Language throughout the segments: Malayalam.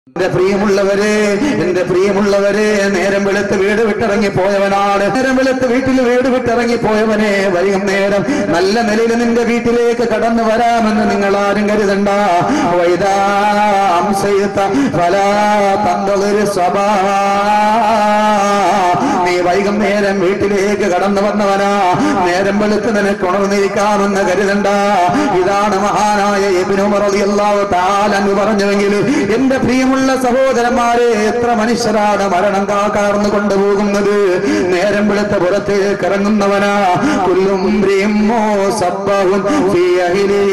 എന്റെ പ്രിയമുള്ളവരെ എന്റെ പ്രിയമുള്ളവരെ നേരം വെളുത്ത് വീട് വിട്ടിറങ്ങി പോയവനാണ് നേരം വെളുത്ത് വീട്ടിൽ വീട് വിട്ടിറങ്ങി പോയവനെ വൈകും നേരം നല്ല നിലയിൽ നിന്റെ വീട്ടിലേക്ക് കടന്നു വരാമെന്ന് നിങ്ങൾ ആരും കരുതണ്ട വൈദാംശയുത്ത ഫല തന്തൊരു സ്വഭാ നീ വൈകുന്നേരം വീട്ടിലേക്ക് കടന്നു വന്നവനാ നേരം വെളുത്ത് നിനക്ക് ഉണർന്നിരിക്കാമെന്ന് കരുതണ്ട ഇതാണ് മഹാനായ എബിനുമറിയല്ലാവോ താലെന്ന് പറഞ്ഞുവെങ്കിൽ എന്റെ പ്രിയമുള്ള സഹോദരന്മാരെ എത്ര മനുഷ്യരാണ് മരണം കാക്കാർന്നു കൊണ്ടുപോകുന്നത് നേരം വെളുത്ത പുറത്തേക്ക് ഇറങ്ങുന്നവനാ കുല്ലും ബ്രിമ്മോ സബ്ബഹുൻ ഫീ അഹ്ലീ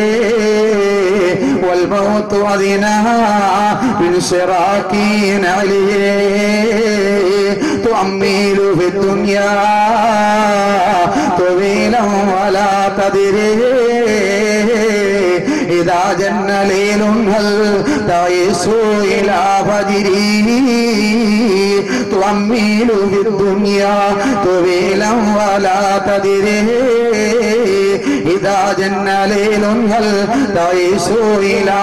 والموت أذنها من شراك عليه تؤمل في الدنيا طويلا ولا تدري إذا جن ليل هل تعيش إلى فجره تؤمل في الدنيا طويلا ولا تدري إذا جن ليل هل تعيش إلى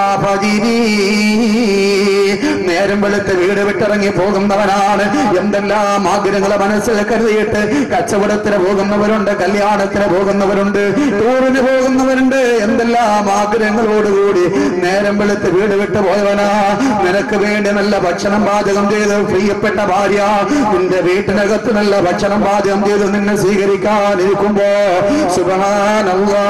فجره നേരം വെളുത്ത് വീട് വിട്ടിറങ്ങി പോകുന്നവനാണ് എന്തെല്ലാം ആഗ്രഹങ്ങളെ മനസ്സിൽ കരുതിയിട്ട് കച്ചവടത്തിന് പോകുന്നവരുണ്ട് കല്യാണത്തിന് പോകുന്നവരുണ്ട് ടൂറിന് പോകുന്നവരുണ്ട് എന്തെല്ലാം ആഗ്രഹങ്ങളോടുകൂടി നേരം വെളുത്ത് വീട് വിട്ട് പോയവനാ നിനക്ക് വേണ്ടി നല്ല ഭക്ഷണം പാചകം ചെയ്ത് പ്രിയപ്പെട്ട ഭാര്യ നിന്റെ വീട്ടിനകത്ത് നല്ല ഭക്ഷണം പാചകം ചെയ്ത് നിന്നെ സ്വീകരിക്കാനിരിക്കുമ്പോ സുബഹാനല്ലാ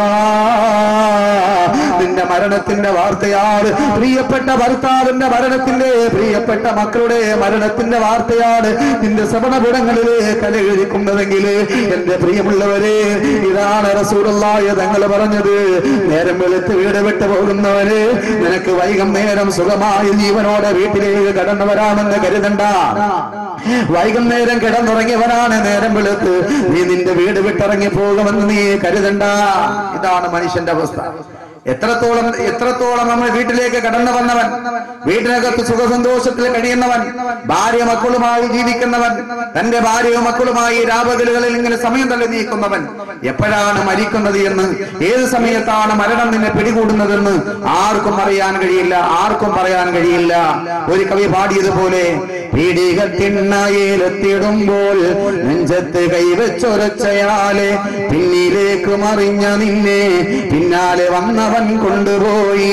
നിന്റെ മരണത്തിന്റെ വാർത്തയാണ് പ്രിയപ്പെട്ട ഭർത്താവിന്റെ മരണത്തിന്റെ പ്രിയപ്പെട്ട മക്കളുടെ മരണത്തിന്റെ വാർത്തയാണ് നിന്റെ ശ്രവണപുടങ്ങളിലേക്ക് അനുകരിക്കുന്നതെങ്കിൽ എന്റെ പ്രിയമുള്ളവരെ ഇതാണ് റസൂലുള്ളാഹി തങ്ങൾ പറഞ്ഞത് നേരം വെളുത്ത് വീട് വിട്ട് പോകുന്നവര് നിനക്ക് വൈകും നേരം സുഖമായി ജീവനോടെ വീട്ടിലേക്ക് കടന്നു വരാമെന്ന് കരുതണ്ട വൈകുന്നേരം കിടന്നുറങ്ങിയവനാണ് നേരം വെളുത്ത് നീ നിന്റെ വീട് വിട്ടിറങ്ങി പോകുമെന്ന് നീ കരുതണ്ട ഇതാണ് മനുഷ്യന്റെ അവസ്ഥ എത്രത്തോളം എത്രത്തോളം നമ്മൾ വീട്ടിലേക്ക് കടന്നു വന്നവൻ വീട്ടിനകത്ത് സുഖസന്തോഷത്തിൽ കഴിയുന്നവൻ ഭാര്യ മക്കളുമായി ജീവിക്കുന്നവൻ തന്റെ ഭാര്യയും മക്കളുമായി രാപകലുകളിൽ ഇങ്ങനെ സമയം തള്ളി നീക്കുന്നവൻ എപ്പോഴാണ് മരിക്കുന്നത് എന്ന് ഏത് സമയത്താണ് മരണം നിന്നെ പിടികൂടുന്നതെന്ന് ആർക്കും അറിയാൻ കഴിയില്ല ആർക്കും പറയാൻ കഴിയില്ല ഒരു കവി പാടിയതുപോലെ പീഡികത്തിണ്ണയിലെത്തിടുമ്പോൾ നെഞ്ചത്ത് കൈവച്ചൊരച്ചയാലെ പിന്നിലേക്ക് മറിഞ്ഞ നിന്നെ പിന്നാലെ വന്നവൻ കൊണ്ടുപോയി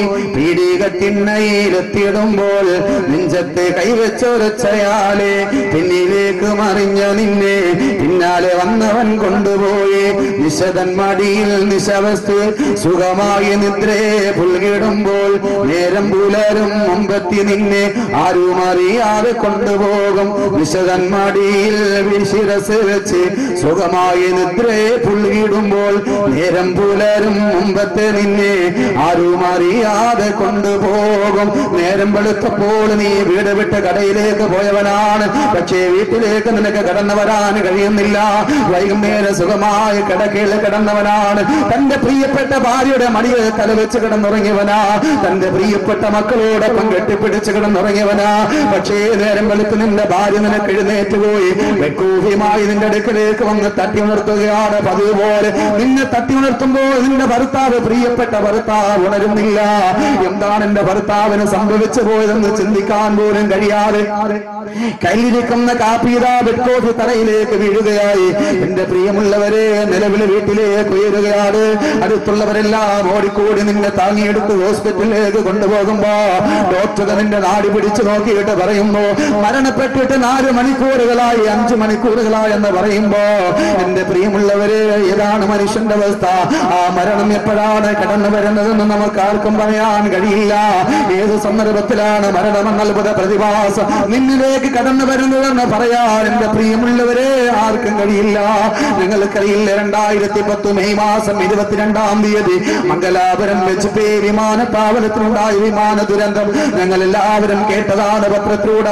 പീഡികത്തിണ്ണയിലെത്തിടുമ്പോൾ നെഞ്ചത്ത് കൈവച്ചൊരച്ചയാലെ പിന്നിലേക്ക് മറിഞ്ഞ നിന്നെ പിന്നാലെ വന്നവൻ കൊണ്ടുപോയി നിശതൻ മടിയിൽ നിശവസ്തു സുഖമായി നിദ്രയെ പുൽകിടുമ്പോൾ നേരം പുലരും മുമ്പത്തി നിന്നെ ആരും അറിയാതെ കൊണ്ടുപോകും വിശദൻ മടിയിൽ വിശിരസ് വെച്ച് സുഖമായി നിദ്രയെ പുൽകിടുമ്പോൾ നേരം പുലരും മുമ്പത്തെ നിന്നെ ആരും അറിയാതെ കൊണ്ടുപോകും നേരം വെളുത്തപ്പോൾ നീ വീട് വിട്ട് കടയിലേക്ക് പോയവനാണ് പക്ഷേ വീട്ടിലേക്ക് നിനക്ക് കടന്നു വരാൻ കഴിയുന്നില്ല വൈകുന്നേരം സുഖമായി കടക്കയിൽ കിടന്നവനാണ് തന്റെ പ്രിയപ്പെട്ട ഭാര്യയുടെ മടിയിൽ തലവെച്ച് കിടന്നുറങ്ങിയവനാ തന്റെ പ്രിയപ്പെട്ട മക്കളോടൊപ്പം കെട്ടിപ്പിടിച്ച് കിടന്നുറങ്ങിയവനാ പക്ഷേ നേരം വെളുത്ത് നിന്റെ ഭാര്യ നിനക്ക് എഴുന്നേറ്റ് പോയി വെക്കൂഹ്യമായി നിന്റെ അടുക്കലേക്ക് വന്ന് തട്ടി ഉണർത്തുകയാണ് പതിവ് പോലെ നിന്നെ തട്ടി ഉണർത്തുമ്പോൾ നിന്റെ ഭർത്താവ് പ്രിയപ്പെട്ട ഭർത്താവ് ഉണരുന്നില്ല എന്താണ് എന്റെ ഭർത്താവിന് സംഭവിച്ചു പോയതെന്ന് ചിന്തിക്കാൻ പോലും കഴിയാതെ കയ്യിലിരിക്കുന്ന കാപ്പീതാ ബെഡ്കോഫി തറയിലേക്ക് വീഴുകയായി എന്റെ പ്രിയമുള്ളവരെ നിലവിലെ വീട്ടിലേക്ക് ഉയരുകയാണ് അടുത്തുള്ളവരെല്ലാം ഓടിക്കൂടി നിന്നെ താങ്ങിയെടുത്ത് ഹോസ്പിറ്റലിലേക്ക് കൊണ്ടുപോകുമ്പോ ഡോക്ടർ നിന്റെ നാടി പിടിച്ചു നോക്കിയിട്ട് പറയുമ്പോ മരണപ്പെട്ടിട്ട് നാല് മണിക്കൂറുകളായി അഞ്ചു മണിക്കൂറുകളായി എന്ന് പറയുമ്പോ എന്റെ പ്രിയമുള്ളവരെ ഏതാണ് മനുഷ്യന്റെ അവസ്ഥ ആ മരണം എപ്പോഴാണ് കടന്നു വരുന്നതെന്ന് നമുക്ക് ആർക്കും പറയാൻ കഴിയില്ല ഏത് സന്ദർഭത്തിലാണ് മരണമെന്ന അത്ഭുത പ്രതിഭാസം നിന്നിലേക്ക് കടന്നു വരുന്നതെന്ന് പറയാൻ എന്റെ പ്രിയമുള്ളവരെ ആർക്കും കഴിയില്ല നിങ്ങൾക്കറിയില്ല രണ്ടായിരത്തി പത്ത് മെയ് മാസം ഇരുപത്തിരണ്ടാം തീയതി മംഗലാപുരം വെച്ച് പേ വിമാനത്താവളത്തിലുണ്ടായ വിമാന ദുരന്തം ഞങ്ങൾ എല്ലാവരും കേട്ടതാണ് പത്രത്തിലൂടെ വായിച്ചതാണ്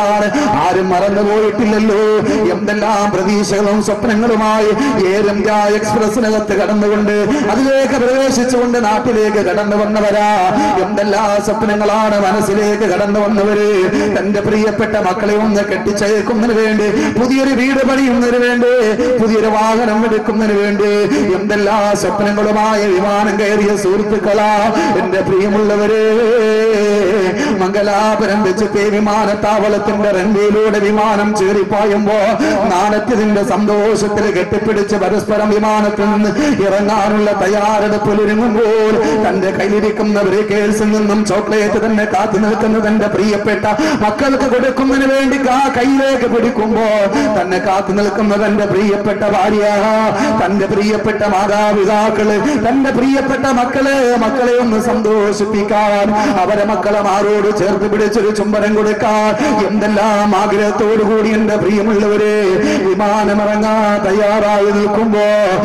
എന്നാണ് ആരും മറന്നുപോയിട്ടില്ലല്ലോ എന്തെല്ലാം പ്രതീക്ഷകളും സ്വപ്നങ്ങളുമായി എയർ ഇന്ത്യ എക്സ്പ്രസിനകത്ത് കടന്നുകൊണ്ട് അതിലേക്ക് പ്രവേശിച്ചുകൊണ്ട് നാട്ടിലേക്ക് കടന്നു വന്നവരാ എന്തെല്ലാം സ്വപ്നങ്ങളാണ് മനസ്സിലേക്ക് കടന്നു വന്നവര് തന്റെ പ്രിയപ്പെട്ട മക്കളെ ഒന്ന് കെട്ടിച്ചേക്കുന്നതിന് വേണ്ടി പുതിയൊരു വീട് പണിയുന്നതിന് വേണ്ടി പുതിയൊരു വാഹനം എടുക്കുന്നതിന് വേണ്ടി എന്തെല്ലാം സ്വപ്നങ്ങളുമായ വിമാനം കയറിയ സുഹൃത്തുക്കളാ എന്റെ പ്രിയമുള്ളവരെ മംഗലാപുരം വെച്ചിട്ട് വിമാനത്താവളത്തിന്റെ റൺവേയിലൂടെ വിമാനം ചേറിപ്പായുമ്പോ നാണത്യത്തിന്റെ സന്തോഷത്തിൽ കെട്ടിപ്പിടിച്ച് പരസ്പരം വിമാനത്തിൽ നിന്ന് ഇറങ്ങാനുള്ള തയ്യാറെടുപ്പിൽ ഒരുങ്ങുമ്പോൾ തന്റെ കയ്യിലിരിക്കുന്ന ബ്രേക്കേഴ്സിൽ നിന്നും ചോക്ലേറ്റ് തന്നെ കാത്തു നിൽക്കുന്ന തന്റെ പ്രിയപ്പെട്ട മക്കൾക്ക് കൊടുക്കുന്നതിന് വേണ്ടി ആ കയ്യിലേക്ക് പിടിക്കുമ്പോ തന്നെ കാത്തു നിൽക്കുന്ന തന്റെ പ്രിയപ്പെട്ട ഭാര്യ തന്റെ പ്രിയപ്പെട്ട മാതാപിതാക്കള് തന്റെ പ്രിയപ്പെട്ട മക്കള് മക്കളെ ഒന്ന് സന്തോഷിപ്പിക്കാൻ അവരെ മക്കളെ മാറോട് ചേർത്ത് പിടിച്ചൊരു ചുംബനം കൊടുക്കാൻ എന്തെല്ലാം ആഗ്രഹത്തോടു കൂടി എന്റെ പ്രിയമുള്ളവരെ വിമാനമിറങ്ങാൻ തയ്യാറായി നിൽക്കുമ്പോ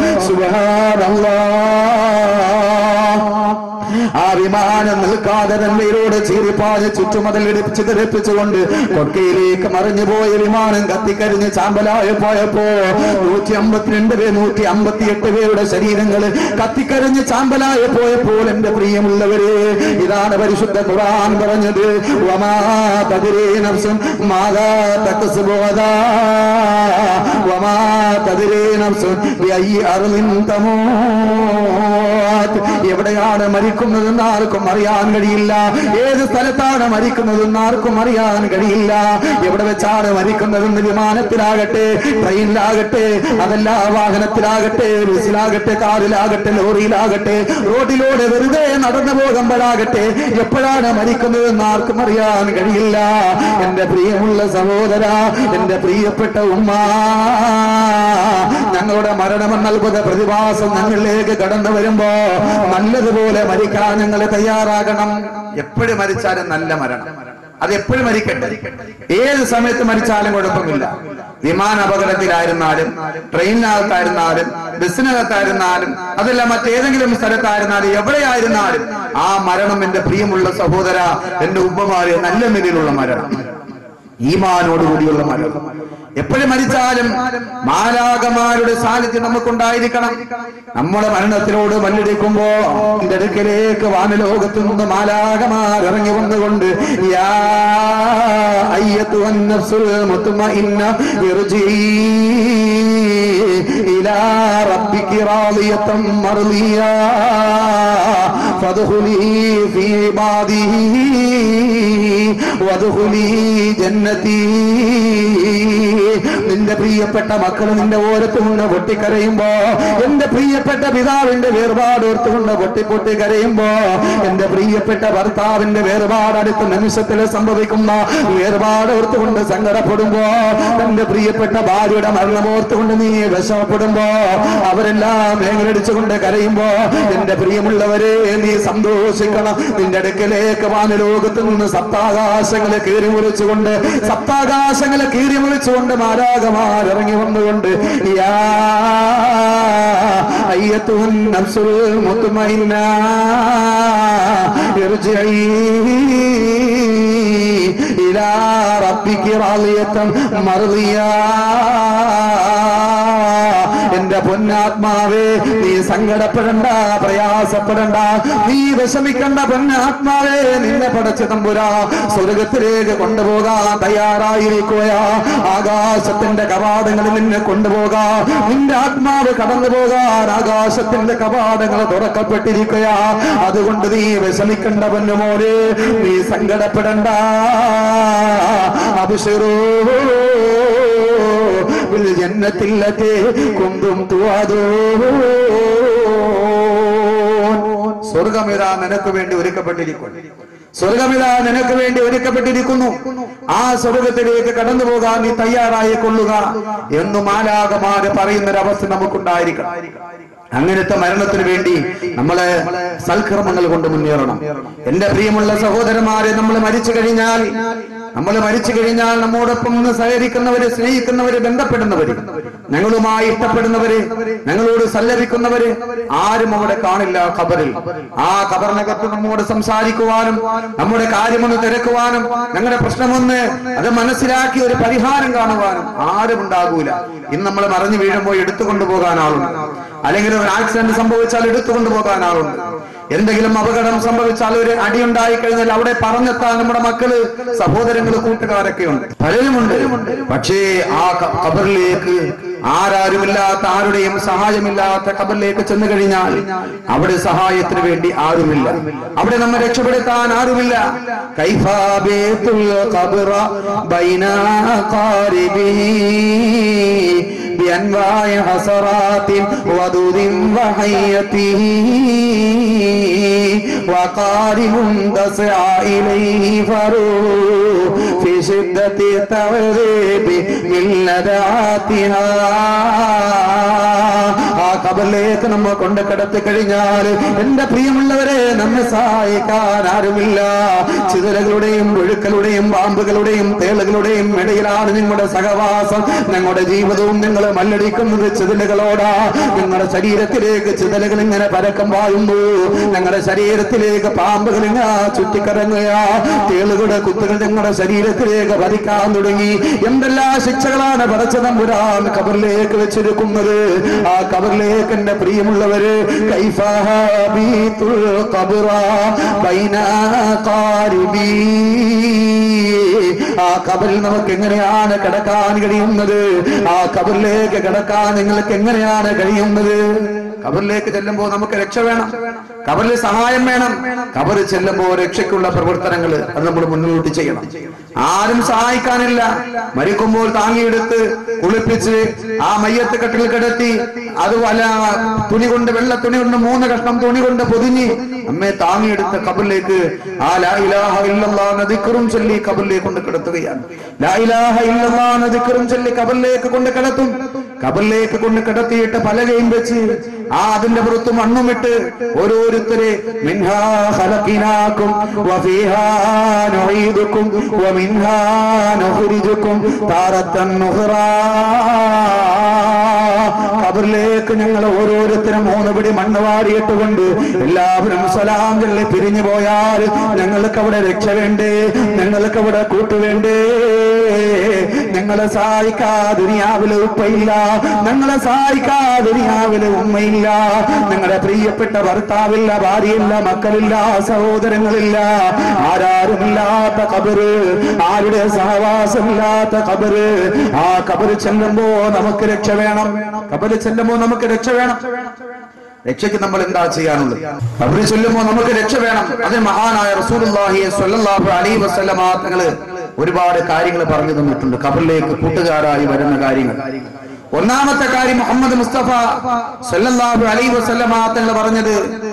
സുഹാനല്ലാ ആ വിമാനം നിൽക്കാതെ തന്നെയോട് ചീറിപ്പാഞ്ഞ് ചുറ്റുമതിൽ ഇടിപ്പിച്ച് തെറിപ്പിച്ചുകൊണ്ട് കൊക്കയിലേക്ക് മറിഞ്ഞുപോയ വിമാനം കത്തിക്കരിഞ്ഞ് ചാമ്പലായി പോയപ്പോ നൂറ്റി അമ്പത്തിരണ്ട് പേർ നൂറ്റി അമ്പത്തിയെട്ട് പേരുടെ ശരീരങ്ങൾ കത്തിക്കരിഞ്ഞ് ചാമ്പലായി പോയപ്പോൾ എന്റെ പ്രിയമുള്ളവരെ ഇതാണ് പരിശുദ്ധ ഖുർആൻ പറഞ്ഞത് വമാ തദ്രീ നഫ്സുൻ മാതാ തക്സുബു ഗദാ വമാ തദ്രീ നഫ്സുൻ ബിഅയ്യി അർളിൻ തമൂത്ത് എവിടെയാണ് മരിക്കുന്നതെന്ന് ആർക്കും അറിയാൻ കഴിയില്ല ഏത് സ്ഥലത്താണ് മരിക്കുന്നതെന്ന് ആർക്കും അറിയാൻ കഴിയില്ല എവിടെ വെച്ചാണ് മരിക്കുന്നതെന്ന് വിമാനത്തിലാകട്ടെ ട്രെയിനിലാകട്ടെ അതല്ല വാഹനത്തിലാകട്ടെ ബസ്സിലാകട്ടെ കാറിലാകട്ടെ ലോറിയിലാകട്ടെ റോഡിലൂടെ വെറുതെ നടന്നു പോകുമ്പോഴാകട്ടെ എപ്പോഴാണ് മരിക്കുന്നതെന്ന് ആർക്കും അറിയാൻ കഴിയില്ല എന്റെ പ്രിയമുള്ള സഹോദര എന്റെ പ്രിയപ്പെട്ട ഉമ്മ ഞങ്ങളുടെ മരണമെന്ന അത്ഭുത പ്രതിഭാസം ഞങ്ങളിലേക്ക് കടന്നു വരുമ്പോ നല്ലതുപോലെ മരിക്കാൻ ഞങ്ങൾ തയ്യാറാകണം എപ്പോഴും മരിച്ചാലും നല്ല മരണം അത് എപ്പോഴും മരിക്കട്ടെ ഏത് സമയത്ത് മരിച്ചാലും കുഴപ്പമില്ല വിമാന അപകടത്തിലായിരുന്നാലും ട്രെയിനിനകത്തായിരുന്നാലും ബസ്സിനകത്തായിരുന്നാലും അതല്ല മറ്റേതെങ്കിലും സ്ഥലത്തായിരുന്നാലും എവിടെയായിരുന്നാലും ആ മരണം എന്റെ പ്രിയമുള്ള സഹോദര എന്റെ ഉമ്മമാരെ നല്ല നിലയിലുള്ള മരണം ഈമാനോടുകൂടിയുള്ള മരണം എപ്പോഴും മരിച്ചാലും മാലാകമാരുടെ സാന്നിധ്യം നമുക്കുണ്ടായിരിക്കണം നമ്മുടെ മരണത്തിനോട് മല്ലടിക്കുമ്പോ എന്റെ അടുക്കലേക്ക് വാനലോകത്തു നിന്ന് മാലാകമാർ ഇറങ്ങി വന്നുകൊണ്ട് യാ അയ്യത്തുവൻ നഫ്സുൽ മുത്മഇന്ന ഇർജീ ഇലാ റബ്ബികി റാളിയത്തം മർളിയാ ഫദ്ഖുലി ഫീ ഇബാദിഹി വദ്ഖുലി ജന്നതി നിന്റെ പ്രിയപ്പെട്ട മക്കൾ നിന്റെ ഓരത്തുകൊണ്ട് പൊട്ടിക്കരയുമ്പോ എന്റെ പ്രിയപ്പെട്ട പിതാവിന്റെ വേർപാട് ഓർത്തുകൊണ്ട് പൊട്ടി പൊട്ടി കരയുമ്പോ എന്റെ പ്രിയപ്പെട്ട ഭർത്താവിന്റെ വേർപാട് അടുത്ത നിമിഷത്തിൽ സംഭവിക്കുന്ന വേർപാട് ഓർത്തുകൊണ്ട് സങ്കടപ്പെടുമ്പോ തന്റെ പ്രിയപ്പെട്ട ഭാര്യയുടെ മരണം ഓർത്തുകൊണ്ട് നീ വിഷമപ്പെടുമ്പോ അവരെല്ലാം മേഖലടിച്ചുകൊണ്ട് കരയുമ്പോ എന്റെ പ്രിയമുള്ളവരെ നീ സന്തോഷിക്കണം നിന്റെ അടുക്കലേക്ക് വാനലോകത്ത് നിന്ന് സപ്താകാശങ്ങളെ കീറി മുറിച്ചുകൊണ്ട് സപ്താകാശങ്ങളെ കീറി മുറിച്ചുകൊണ്ട് മാരാകമാർ ഇറങ്ങി വന്നുകൊണ്ട് യാ അയ്യത്തുൻ നഫ്സുൽ മുത്മഇന്ന ഇർജിഇ ഇലാ റബ്ബികി റാളിയത്തൻ മർദിയാ എന്റെ പൊന്നാത്മാവേ നീ സങ്കടപ്പെടണ്ട പ്രയാസപ്പെടണ്ട നീ വിഷമിക്കണ്ട പൊന്നാത്മാവേ നിന്നെ പടച്ച തമ്പുരാ സ്വർഗത്തിലേക്ക് കൊണ്ടുപോകാൻ തയ്യാറായിരിക്കുകയാ ആകാശത്തിന്റെ കവാടങ്ങളിൽ നിന്നെ കൊണ്ടുപോകാ നിന്റെ ആത്മാവ് കടന്നു പോകാൻ ആകാശത്തിന്റെ കവാടങ്ങൾ തുറക്കപ്പെട്ടിരിക്കുകയാ അതുകൊണ്ട് നീ വിഷമിക്കണ്ട പൊന്നുമോനെ നീ സങ്കടപ്പെടണ്ട അഭിഷേറോ بالجنة التي كنتم توعدون സ്വർഗമിതാ നിനക്ക് വേണ്ടി ഒരുക്കപ്പെട്ടിരിക്കുന്നു സ്വർഗമിതാ നിനക്ക് വേണ്ടി ഒരുക്കപ്പെട്ടിരിക്കുന്നു ആ സ്വർഗത്തിലേക്ക് കടന്നു പോകാൻ നീ തയ്യാറായി കൊള്ളുക എന്ന് മാലാകമാര് പറയുന്നൊരവസ്ഥ നമുക്കുണ്ടായിരിക്കണം അങ്ങനത്തെ മരണത്തിന് വേണ്ടി നമ്മളെ സൽക്കർമ്മങ്ങൾ കൊണ്ട് മുന്നേറണം എന്റെ പ്രിയമുള്ള സഹോദരന്മാരെ നമ്മൾ മരിച്ചു കഴിഞ്ഞാൽ നമ്മൾ മരിച്ചു കഴിഞ്ഞാൽ നമ്മോടൊപ്പം നിന്ന് സഹകരിക്കുന്നവര് സ്നേഹിക്കുന്നവര് ബന്ധപ്പെടുന്നവര് ഞങ്ങളുമായി ഇഷ്ടപ്പെടുന്നവര് ഞങ്ങളോട് സല്ലപിക്കുന്നവര് ആരും അവിടെ കാണില്ല ഖബറിൽ ആ ഖബറിനകത്ത് നമ്മോട് സംസാരിക്കുവാനും നമ്മുടെ കാര്യമൊന്ന് തിരക്കുവാനും ഞങ്ങളുടെ പ്രശ്നമൊന്ന് അത് മനസ്സിലാക്കി ഒരു പരിഹാരം കാണുവാനും ആരും ഉണ്ടാകൂല ഇന്ന് നമ്മൾ മറിഞ്ഞു വീഴുമ്പോൾ എടുത്തുകൊണ്ടു പോകാൻ ആളുണ്ട് അല്ലെങ്കിൽ ഒരു ആക്സിഡന്റ് സംഭവിച്ചാൽ എടുത്തുകൊണ്ടു പോകാൻ ആളുണ്ട് എന്തെങ്കിലും അപകടം സംഭവിച്ചാൽ ഒരു അടിയുണ്ടായി കഴിഞ്ഞാൽ അവിടെ പറഞ്ഞെത്താൻ നമ്മുടെ മക്കള് സഹോദരങ്ങള് കൂട്ടുകാരൊക്കെ ഉണ്ട് പലരുമുണ്ട് പക്ഷേ ആ ക- ഖബറിലേക്ക് ആരാരുമില്ലാത്ത ആരുടെയും സഹായമില്ലാത്ത ഖബറിലേക്ക് ചെന്ന് കഴിഞ്ഞാൽ അവിടെ സഹായത്തിന് വേണ്ടി ആരുമില്ല അവിടെ നമ്മെ രക്ഷപ്പെടുത്താൻ ആരുമില്ല കൈഫാ ബേത്തുൽ ഖബ്റ ബൈന ഖാരിബീ بأنواع حسرات ودود وحيته وقارب تسعى إليه فروح في شدة التعذيب من لدعاتها ആ കബറിലേക്ക് നമ്മ കൊണ്ട് കിടത്തി കഴിഞ്ഞാൽ എന്റെ പ്രിയമുള്ളവരെ നമ്മെ സഹായിക്കാൻ ആരുമില്ല ചിതലകളുടെയും ഒഴുക്കലുടെയും പാമ്പുകളുടെയും തേളുകളുടെയും ഇടയിലാണ് നിങ്ങളുടെ സഹവാസം ഞങ്ങളുടെ ജീവിതവും നിങ്ങൾ മല്ലടിക്കുന്നത് ചിതലുകളോടാ നിങ്ങളുടെ ശരീരത്തിലേക്ക് ചിതലുകൾ ഇങ്ങനെ പരക്കം പായുമ്പോ ഞങ്ങളുടെ ശരീരത്തിലേക്ക് പാമ്പുകൾ ഇങ്ങനെ ചുറ്റിക്കറങ്ങുക തേളുകളുടെ കുത്തുകൾ ഞങ്ങളുടെ ശരീരത്തിലേക്ക് പതിക്കാൻ തുടങ്ങി എന്തെല്ലാം ശിക്ഷകളാണ് പടച്ചതമ്പുരാൻ കബറിലേക്ക് വെച്ചിരിക്കുന്നത് ആ കബറിലേക്ക് എന്റെ പ്രിയമുള്ളവര് കൈഫാബീത്തുൽ ഖബ്റ ബൈന ഖാരിബീ ആ കബറിൽ നമുക്ക് എങ്ങനെയാണ് കിടക്കാൻ കഴിയുന്നത് ആ കബറിലേക്ക് കിടക്കാൻ നിങ്ങൾക്ക് എങ്ങനെയാണ് കഴിയുന്നത് കബറിലേക്ക് ചെല്ലുമ്പോൾ നമുക്ക് രക്ഷ വേണം കബറിൽ സഹായം വേണം കബറിൽ ചെല്ലുമ്പോൾ രക്ഷയ്ക്കുള്ള പ്രവർത്തനങ്ങൾ അത് നമ്മൾ മുന്നോട്ട് ചെയ്യണം ആരും സഹായിക്കാനില്ല മരിക്കുമ്പോൾ താങ്ങിയെടുത്ത് കുളിപ്പിച്ച് ആ മയ്യത്ത് കട്ടിൽ കിടത്തി അത് വല തുണി കൊണ്ട് വെള്ള തുണി കൊണ്ട് മൂന്ന് കഷ്ണം തുണി കൊണ്ട് പൊതിഞ്ഞ് അമ്മയെ താങ്ങിയെടുത്ത് കബറിലേക്ക് ആ ലാ ഇലാഹ ഇല്ലല്ലാഹ് എന്ന ദിക്റും ചൊല്ലി കബറിലേക്ക് കൊണ്ട് കിടത്തുകയാണ് ലാ ഇലാഹ ഇല്ലല്ലാഹ് എന്ന ദിക്റും ചൊല്ലി കബറിലേക്ക് കൊണ്ട് കിടത്തും കബറിലേക്ക് കൊണ്ട് കിടത്തിയിട്ട് പലകയും വെച്ച് ആ അതിന്റെ പുറത്ത് മണ്ണും ഇട്ട് ഓരോരുത്തരെ മിൻഹാ ഖലഖിനാകും വഫീഹാ നുഈദുകും വമിൻഹാ നുഖ്രിജുകും താറത്തൻ നുഖ്റാ ഖബറിലേക്ക് ഞങ്ങൾ ഓരോരുത്തരും മൂന്ന് പിടി മണ്ണ് വാരിയിട്ടുകൊണ്ട് എല്ലാവരും സലാം ചൊല്ലി പിരിഞ്ഞു പോയാൽ ഞങ്ങൾക്ക് അവിടെ രക്ഷ വേണ്ടേ ഞങ്ങൾക്ക് അവിടെ കൂട്ടുവേണ്ടേ ഞങ്ങളെ സഹായിക്കാ ദുനിയാവില് ഉപ്പയില്ല ഞങ്ങളെ സഹായിക്കാ ദുനിയാവില് ഉമ്മയില്ല ഞങ്ങളുടെ പ്രിയപ്പെട്ട ഭർത്താവില്ല ഭാര്യയില്ല മക്കളില്ല സഹോദരങ്ങളില്ല ആരാരുമില്ലാത്ത കബറ് ആരുടെ സഹവാസമില്ലാത്ത കബറ് ആ കബറ് ചെല്ലുമ്പോ നമുക്ക് രക്ഷ വേണം കബറ് ചെല്ലുമ്പോ നമുക്ക് രക്ഷ വേണം രക്ഷയ്ക്ക് നമ്മൾ എന്താ ചെയ്യാനുള്ളത് കബറ് ചൊല്ലുമ്പോ നമുക്ക് രക്ഷ വേണം അതിന് മഹാനായ റസൂലുള്ളാഹി സ്വല്ലല്ലാഹു അലൈഹി വസല്ലമ തങ്ങള് ഒരുപാട് കാര്യങ്ങൾ പറഞ്ഞു തന്നിട്ടുണ്ട് കബറിലേക്ക് കൂട്ടുകാരായി വരുന്ന കാര്യങ്ങൾ ഒന്നാമത്തെ കാര്യം മുഹമ്മദ് മുസ്തഫ സല്ലല്ലാഹു അലൈഹി വസല്ലമ തങ്ങൾ പറഞ്ഞത്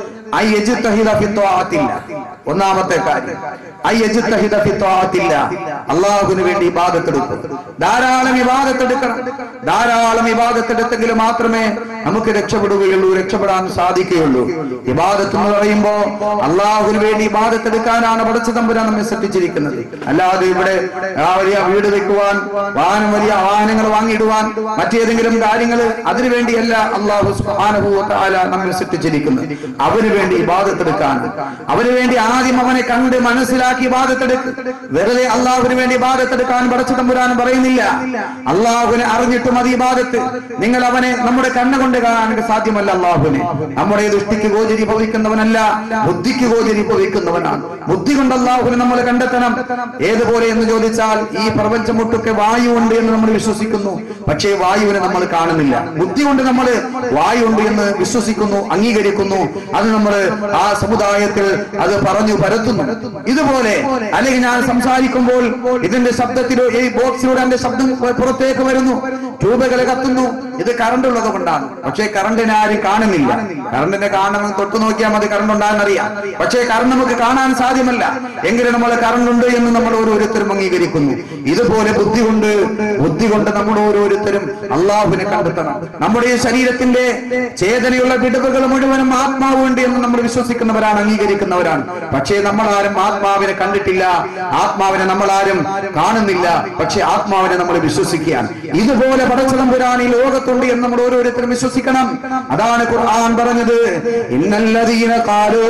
ഐ യജ്തഹിദ ഫി ത്വാഅത്തില്ല ഒന്നാമത്തെ കാര്യം ഐ യജ്തഹിദ ഫി ത്വാഅത്തില്ല അല്ലാഹുവിന് വേണ്ടി ഇബാദത്ത് എടുക്കും ധാരാളം ഇബാദത്ത് എടുക്കണം ധാരാളം ഇബാദത്ത് എടുത്തെങ്കിൽ മാത്രമേ നമുക്ക് രക്ഷപ്പെടുകയുള്ളൂ രക്ഷപ്പെടാൻ സാധിക്കുകയുള്ളൂ ഇബാദത്ത് എന്ന് പറയുമ്പോ അള്ളാഹുവിന് വേണ്ടി ഇബാദത്ത് എടുക്കാനാണ് പടച്ച തമ്പുരാൻ നമ്മെ സൃഷ്ടിച്ചിരിക്കുന്നത് അല്ലാതെ ഇവിടെ ആ വലിയ വീട് വെക്കുവാൻ വാഹനം വലിയ വാഹനങ്ങൾ വാങ്ങിയിടുവാൻ മറ്റേതെങ്കിലും കാര്യങ്ങൾ അതിനു വേണ്ടിയല്ല അള്ളാഹു സുബ്ഹാനഹു വ തആല നമ്മെ സൃഷ്ടിച്ചിരിക്കുന്നത് അവന് വേണ്ടി ഇബാദത്ത് എടുക്കാൻ അവന് വേണ്ടി ആദ്യം അവനെ കണ്ട് മനസ്സിലാക്കി ഇബാദത്ത് എടുക്കും വെറുതെ അള്ളാഹുവിന് വേണ്ടി ഇബാദത്ത് എടുക്കാൻ പടച്ച തമ്പുരാൻ പറയുന്നില്ല അള്ളാഹുവിനെ അറിഞ്ഞിട്ട് മതി ഇബാദത്ത് നിങ്ങൾ അവനെ നമ്മുടെ കണ്ണുകൊണ്ട് കാണാൻ സാധ്യമല്ല അള്ളാഹുവിനെ നമ്മുടെ ദൃഷ്ടിക്ക് ഗോചരി ഭവിക്കുന്നവനല്ല ബുദ്ധിക്ക് ഗോചരി ഭവിക്കുന്നവനാണ് ബുദ്ധി കൊണ്ട് അള്ളാഹുവിനെ നമ്മൾ കണ്ടെത്തണം ഏതുപോലെ എന്ന് ചോദിച്ചാൽ ഈ പ്രപഞ്ചം ഒട്ടൊക്കെ വായു ഉണ്ട് എന്ന് നമ്മൾ വിശ്വസിക്കുന്നു പക്ഷേ വായുവിനെ നമ്മൾ കാണുന്നില്ല ബുദ്ധി കൊണ്ട് നമ്മൾ വായു ഉണ്ട് എന്ന് വിശ്വസിക്കുന്നു അംഗീകരിക്കുന്നു അത് നമ്മൾ ആ സമുദായത്തിൽ അത് പറഞ്ഞു പരത്തുന്നു ഇതുപോലെ അല്ലെങ്കിൽ ഞാൻ സംസാരിക്കുമ്പോൾ ഇതിന്റെ ശബ്ദത്തിലോ ഈ ബോക്സിലൂടെ എന്റെ ശബ്ദം പുറത്തേക്ക് വരുന്നു ട്യൂബുകൾ കത്തുന്നു ഇത് കറണ്ട് ഉള്ളത് കൊണ്ടാണ് പക്ഷേ കറണ്ടിനെ ആരും കാണുന്നില്ല കറണ്ടിനെ കാണണമെന്ന് തൊട്ടു നോക്കിയാൽ മതി കറണ്ട് ഉണ്ടാകുന്നറിയാം പക്ഷേ കറണ്ട് നമുക്ക് കാണാൻ സാധ്യമല്ല എങ്കിലും നമ്മൾ കറണ്ട് ഉണ്ട് എന്ന് നമ്മൾ ഓരോരുത്തരും അംഗീകരിക്കുന്നു ഇതുപോലെ ബുദ്ധി കൊണ്ട് ബുദ്ധി കൊണ്ട് നമ്മൾ ഓരോരുത്തരും അള്ളാഹുവിനെ കണ്ടെത്തണം നമ്മുടെ ഈ ശരീരത്തിന്റെ ചേതനയുള്ള വിടവുകൾ മുഴുവനും ആത്മാവുണ്ട് എന്ന് നമ്മൾ വിശ്വസിക്കുന്നവരാണ് അംഗീകരിക്കുന്നവരാണ് പക്ഷേ നമ്മൾ ആരും ആത്മാവിനെ കണ്ടിട്ടില്ല ആത്മാവിനെ നമ്മൾ ആരും കാണുന്നില്ല പക്ഷേ ആത്മാവിനെ നമ്മൾ വിശ്വസിക്കുകയാണ് ഇതുപോലെ പോലെ പടച്ചതമ്പുരാൻ ഈ ലോകത്തുണ്ട് എന്ന് നമ്മൾ ഓരോരുത്തരും വിശ്വസിക്കണം അതാണ് ഖുർആൻ പറഞ്ഞത് ഇന്നല്ലദീന ഖാലൂ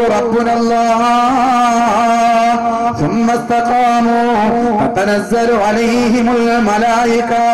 റബ്ബുനല്ലാഹ് ثم استقاموا تتنزل عليهم الملائكة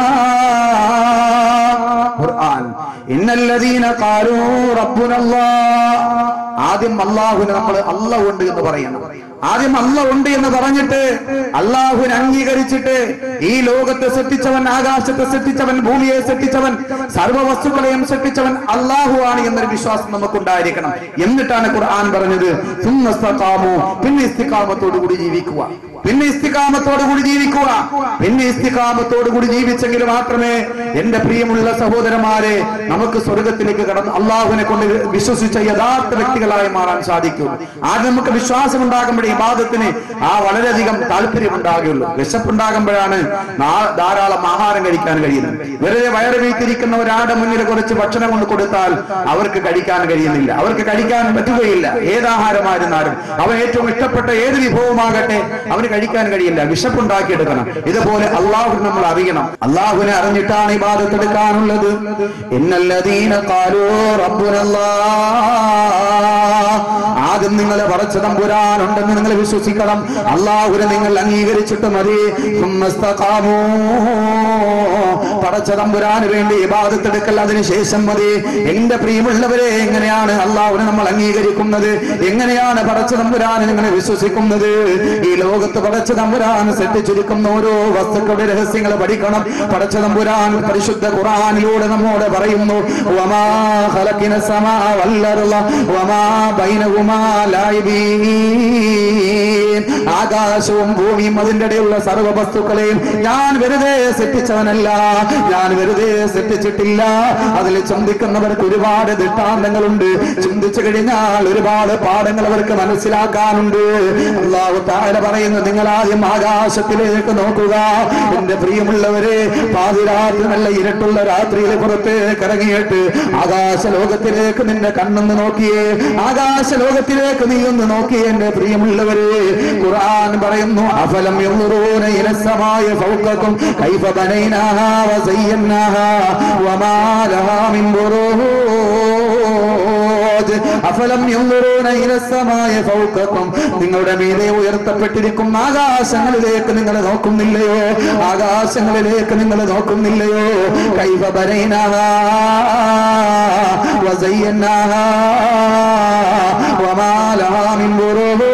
ഖുർആൻ ഇന്നല്ലദീന ഖാലൂ റബ്ബുനല്ലാഹ് ആദ്യം അള്ളാഹുവിന് നമ്മൾ അല്ല ഉണ്ട് എന്ന് പറയണം ആദ്യം അല്ല ഉണ്ട് എന്ന് പറഞ്ഞിട്ട് അള്ളാഹുവിനെ അംഗീകരിച്ചിട്ട് ഈ ലോകത്തെ സൃഷ്ടിച്ചവൻ ആകാശത്തെ സൃഷ്ടിച്ചവൻ ഭൂമിയെ സൃഷ്ടിച്ചവൻ സർവ്വ വസ്തുക്കളെയും സൃഷ്ടിച്ചവൻ അള്ളാഹു ആണ് എന്നൊരു വിശ്വാസം നമുക്കുണ്ടായിരിക്കണം എന്നിട്ടാണ് ഖുർആൻ പറഞ്ഞത് സുന്നസ്തഖാമു പിന്നെ ഇസ്തിഖാമത്തോടു കൂടി ജീവിക്കുക പിന്നെ ഇസ്തിഖാമത്തോടു കൂടി ജീവിക്കുക പിന്നെ ഇസ്തിഖാമത്തോടു കൂടി ജീവിച്ചെങ്കിൽ മാത്രമേ എന്റെ പ്രിയമുള്ള സഹോദരന്മാരെ നമുക്ക് സ്വർഗത്തിലേക്ക് കടന്ന് അള്ളാഹുവിനെ കൊണ്ട് വിശ്വസിച്ച യഥാർത്ഥ വ്യക്തികളായി മാറാൻ സാധിക്കൂ ആദ്യം നമുക്ക് വിശ്വാസം ഉണ്ടാകുമ്പോഴേ ഈ ബാധത്തിന് ആ വളരെയധികം താല്പര്യം ഉണ്ടാകുകയുള്ളൂ വിശപ്പുണ്ടാകുമ്പോഴാണ് നാ- ധാരാളം ആഹാരം കഴിക്കാൻ കഴിയുന്നത് വെറുതെ വയറ് വീട്ടിരിക്കുന്ന ഒരാളുടെ മുന്നിൽ കുറച്ച് ഭക്ഷണം കൊണ്ട് കൊടുത്താൽ അവർക്ക് കഴിക്കാൻ കഴിയുന്നില്ല അവർക്ക് കഴിക്കാൻ പറ്റുകയില്ല ഏതാഹാരമായിരുന്നാലും അവൻ ഏറ്റവും ഇഷ്ടപ്പെട്ട ഏത് വിഭവമാകട്ടെ അവന് കഴിക്കാൻ കഴിയില്ല വിശപ്പുണ്ടാക്കിയെടുക്കണം ഇതുപോലെ അള്ളാഹു നമ്മൾ അറിയണം അള്ളാഹുവിനെ അറിഞ്ഞിട്ടാണ് ഈ ബാധത്തെടുക്കാനുള്ളത് എന്നല്ലദീന കാലോ റബ്ബുനല്ലാ ആദ്യം നിങ്ങളെ പറച്ച തമ്പുരാനുണ്ടെന്ന് നിങ്ങൾ വിശ്വസിക്കണം അള്ളാഹുരെ നിങ്ങൾ അംഗീകരിച്ചിട്ട് മതി സുമ്മസ്തഖാമൂ. പടച്ച തമ്പുരാന് വേണ്ടി ഇബാദത്തെടുക്കൽ അതിനുശേഷം മതി എന്റെ പ്രിയമുള്ളവരെ എങ്ങനെയാണ് അള്ളാഹുനെ നമ്മൾ അംഗീകരിക്കുന്നത് എങ്ങനെയാണ് പടച്ച തമ്പുരാനെ നിങ്ങൾ വിശ്വസിക്കുന്നത് ഈ ലോകത്ത് പടച്ച തമ്പുരാൻ സൃഷ്ടിച്ചിരിക്കുന്ന ഓരോ വസ്തുക്കളുടെ രഹസ്യങ്ങൾ പഠിക്കണം പടച്ച തമ്പുരാൻ പരിശുദ്ധ ഖുറാനിലൂടെ നമ്മോട് പറയുന്നു വമാ ഖലഖിന സമാ വല്ലർള വമാ ബൈനഹുമാ ലായിബീൻ ആകാശവും ഭൂമിയും അതിന്റെ ഇടയിലുള്ള സർവ്വ വസ്തുക്കളെയും ഞാൻ വെറുതെ സൃഷ്ടിച്ചവനല്ല ഞാൻ വെറുതെ സൃഷ്ടിച്ചിട്ടില്ല അതിൽ ചിന്തിക്കുന്നവർക്ക് ഒരുപാട് ദൃഷ്ടാന്തങ്ങളുണ്ട് ചിന്തിച്ചു കഴിഞ്ഞാൽ ഒരുപാട് പാഠങ്ങൾ അവർക്ക് മനസ്സിലാക്കാനുണ്ട് അള്ളാഹു താര പറയുന്നു നിങ്ങൾ ആദ്യം ആകാശത്തിലേക്ക് നോക്കുക എന്റെ പ്രിയമുള്ളവരെ പാതിരാത്രി നല്ല ഇരുട്ടുള്ള രാത്രിയിൽ പുറത്തേക്ക് ഇറങ്ങിയിട്ട് ആകാശ ലോകത്തിലേക്ക് നിന്റെ കണ്ണൊന്ന് നോക്കിയേ ആകാശ ലോകത്തിലേക്ക് നീ ഒന്ന് നോക്കിയേ എന്റെ പ്രിയമുള്ളവരെ ഖുർആൻ പറയുന്നു അഫലം യൻദുറൂന ഇലസ്സമായ ഫൗഖക്കും കൈഫ ബനൈനാഹാ വസയ്യനാഹാ വമാ ലഹാ മിൻ ബുറൂജ് അഫലം യൻദുറൂന ഇലസ്സമായ ഫൗഖക്കും നിങ്ങളുടെ മീതെ ഉയർത്തപ്പെട്ടിരിക്കുന്ന ആകാശങ്ങളിലേക്ക് നിങ്ങൾ നോക്കുന്നില്ലയോ ആകാശങ്ങളിലേക്ക് നിങ്ങൾ നോക്കുന്നില്ലയോ കൈഫ ബനൈനാഹാ വസയ്യനാഹാ വമാ ലഹാ മിൻ ബുറൂജ്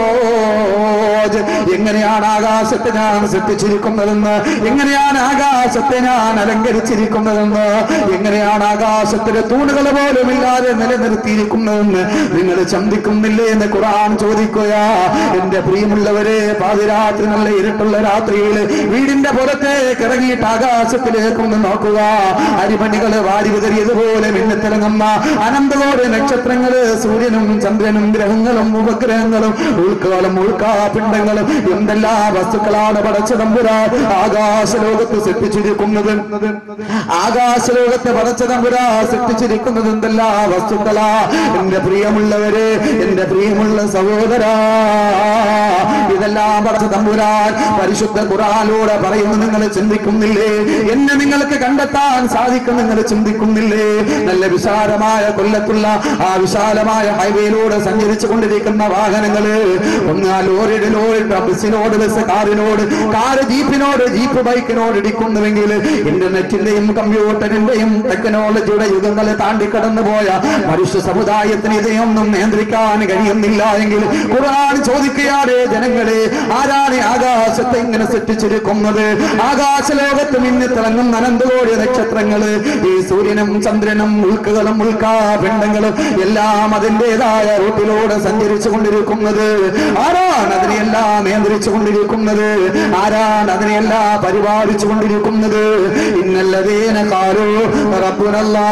എങ്ങനെയാണ് ആകാശത്തെ ഞാൻ സൃഷ്ടിച്ചിരിക്കുന്നതെന്ന് എങ്ങനെയാണ് ആകാശത്തെ ഞാൻ അലങ്കരിച്ചിരിക്കുന്നതെന്ന് എങ്ങനെയാണ് ആകാശത്തിലെ തൂണുകൾ പോലും ഇല്ലാതെ നിലനിർത്തിയിരിക്കുന്നതെന്ന് നിങ്ങൾ ചിന്തിക്കുന്നില്ലേ എന്ന് ഖുർആൻ ചോദിക്കുക എന്റെ പ്രിയമുള്ളവരെ പാതിരാത്രി നല്ല ഇരുട്ടുള്ള രാത്രിയിൽ വീടിന്റെ പുറത്തേക്ക് ഇറങ്ങിയിട്ട് ആകാശത്തിലേക്ക് ഒന്ന് നോക്കുക അരിമണികള് വാരി വിതറിയതുപോലെ മിന്നിത്തിളങ്ങുന്ന അനന്തകോടി നക്ഷത്രങ്ങള് സൂര്യനും ചന്ദ്രനും ഗ്രഹങ്ങളും ഉപഗ്രഹങ്ങളും ഉൾക്കാലം ഉൾക്കാപിണ്ഡങ്ങളും എന്തെല്ലാം വസ്തുക്കളാണ് പടച്ച തമ്പുരാൻ ആകാശ ലോകത്ത് സൃഷ്ടിച്ചിരിക്കുന്നത് ആകാശ ലോകത്തെ പടച്ച തമ്പുരാ സൃഷ്ടിച്ചിരിക്കുന്നത് എന്തെല്ലാം വസ്തുക്കളാ എന്റെ പ്രിയമുള്ളവരെ എന്റെ പ്രിയമുള്ള സഹോദരാ ഇതെല്ലാം പടച്ച തമ്പുരാൻ പരിശുദ്ധ ഖുറാനിലൂടെ പറയുന്നു നിങ്ങൾ ചിന്തിക്കുന്നില്ലേ എന്നെ നിങ്ങൾക്ക് കണ്ടെത്താൻ സാധിക്കും നിങ്ങൾ ചിന്തിക്കുന്നില്ലേ നല്ല വിശാലമായ കൊല്ലത്തുള്ള ആ വിശാലമായ ഹൈവേയിലൂടെ സഞ്ചരിച്ചു കൊണ്ടിരിക്കുന്ന വാഹനങ്ങള് ഒന്ന് ആ ലോറിയുടെ ലോറി ബസ്സിനോട് ബസ് കാറിനോട് കാറ് ജീപ്പിനോട് ജീപ്പ് ബൈക്കിനോട് ഇടിക്കുന്നുവെങ്കിൽ ഇന്റർനെറ്റിന്റെയും കമ്പ്യൂട്ടറിന്റെയും ടെക്നോളജിയുടെ യുഗങ്ങളെ താണ്ടി കടന്നു പോയ മനുഷ്യ സമുദായത്തിന് ഇதைയൊന്നും നിയന്ത്രിക്കാൻ കഴിയുന്നില്ല എങ്കിൽ ഖുർആൻ ചോദിക്കുകയാണ് ജനങ്ങളെ ആരാണ് ഈ ആകാശത്തെ ഇങ്ങനെ സൃഷ്ടിച്ചിരിക്കുന്നത് ആകാശ ലോകത്ത് മിന്നി തിളങ്ങുന്ന അനന്തകോടി നക്ഷത്രങ്ങള് ഈ സൂര്യനും ചന്ദ്രനും ഉൾക്കുകളും ഉൾക്കാപിണ്ഡങ്ങളും എല്ലാം അതിൻ്റെതായ റൂട്ടിലൂടെ സഞ്ചരിച്ചു കൊണ്ടിരിക്കുന്നത് ആരാണ് അതിനെയെല്ലാം നിയന്ത്രിച്ചു കൊണ്ടിരിക്കുന്നത് ആരാണ് അതിനെയെല്ലാം പരിപാലിച്ചു കൊണ്ടിരിക്കുന്നത് ഇന്നല്ലതേന കാലോ റബ്ബുനല്ലാ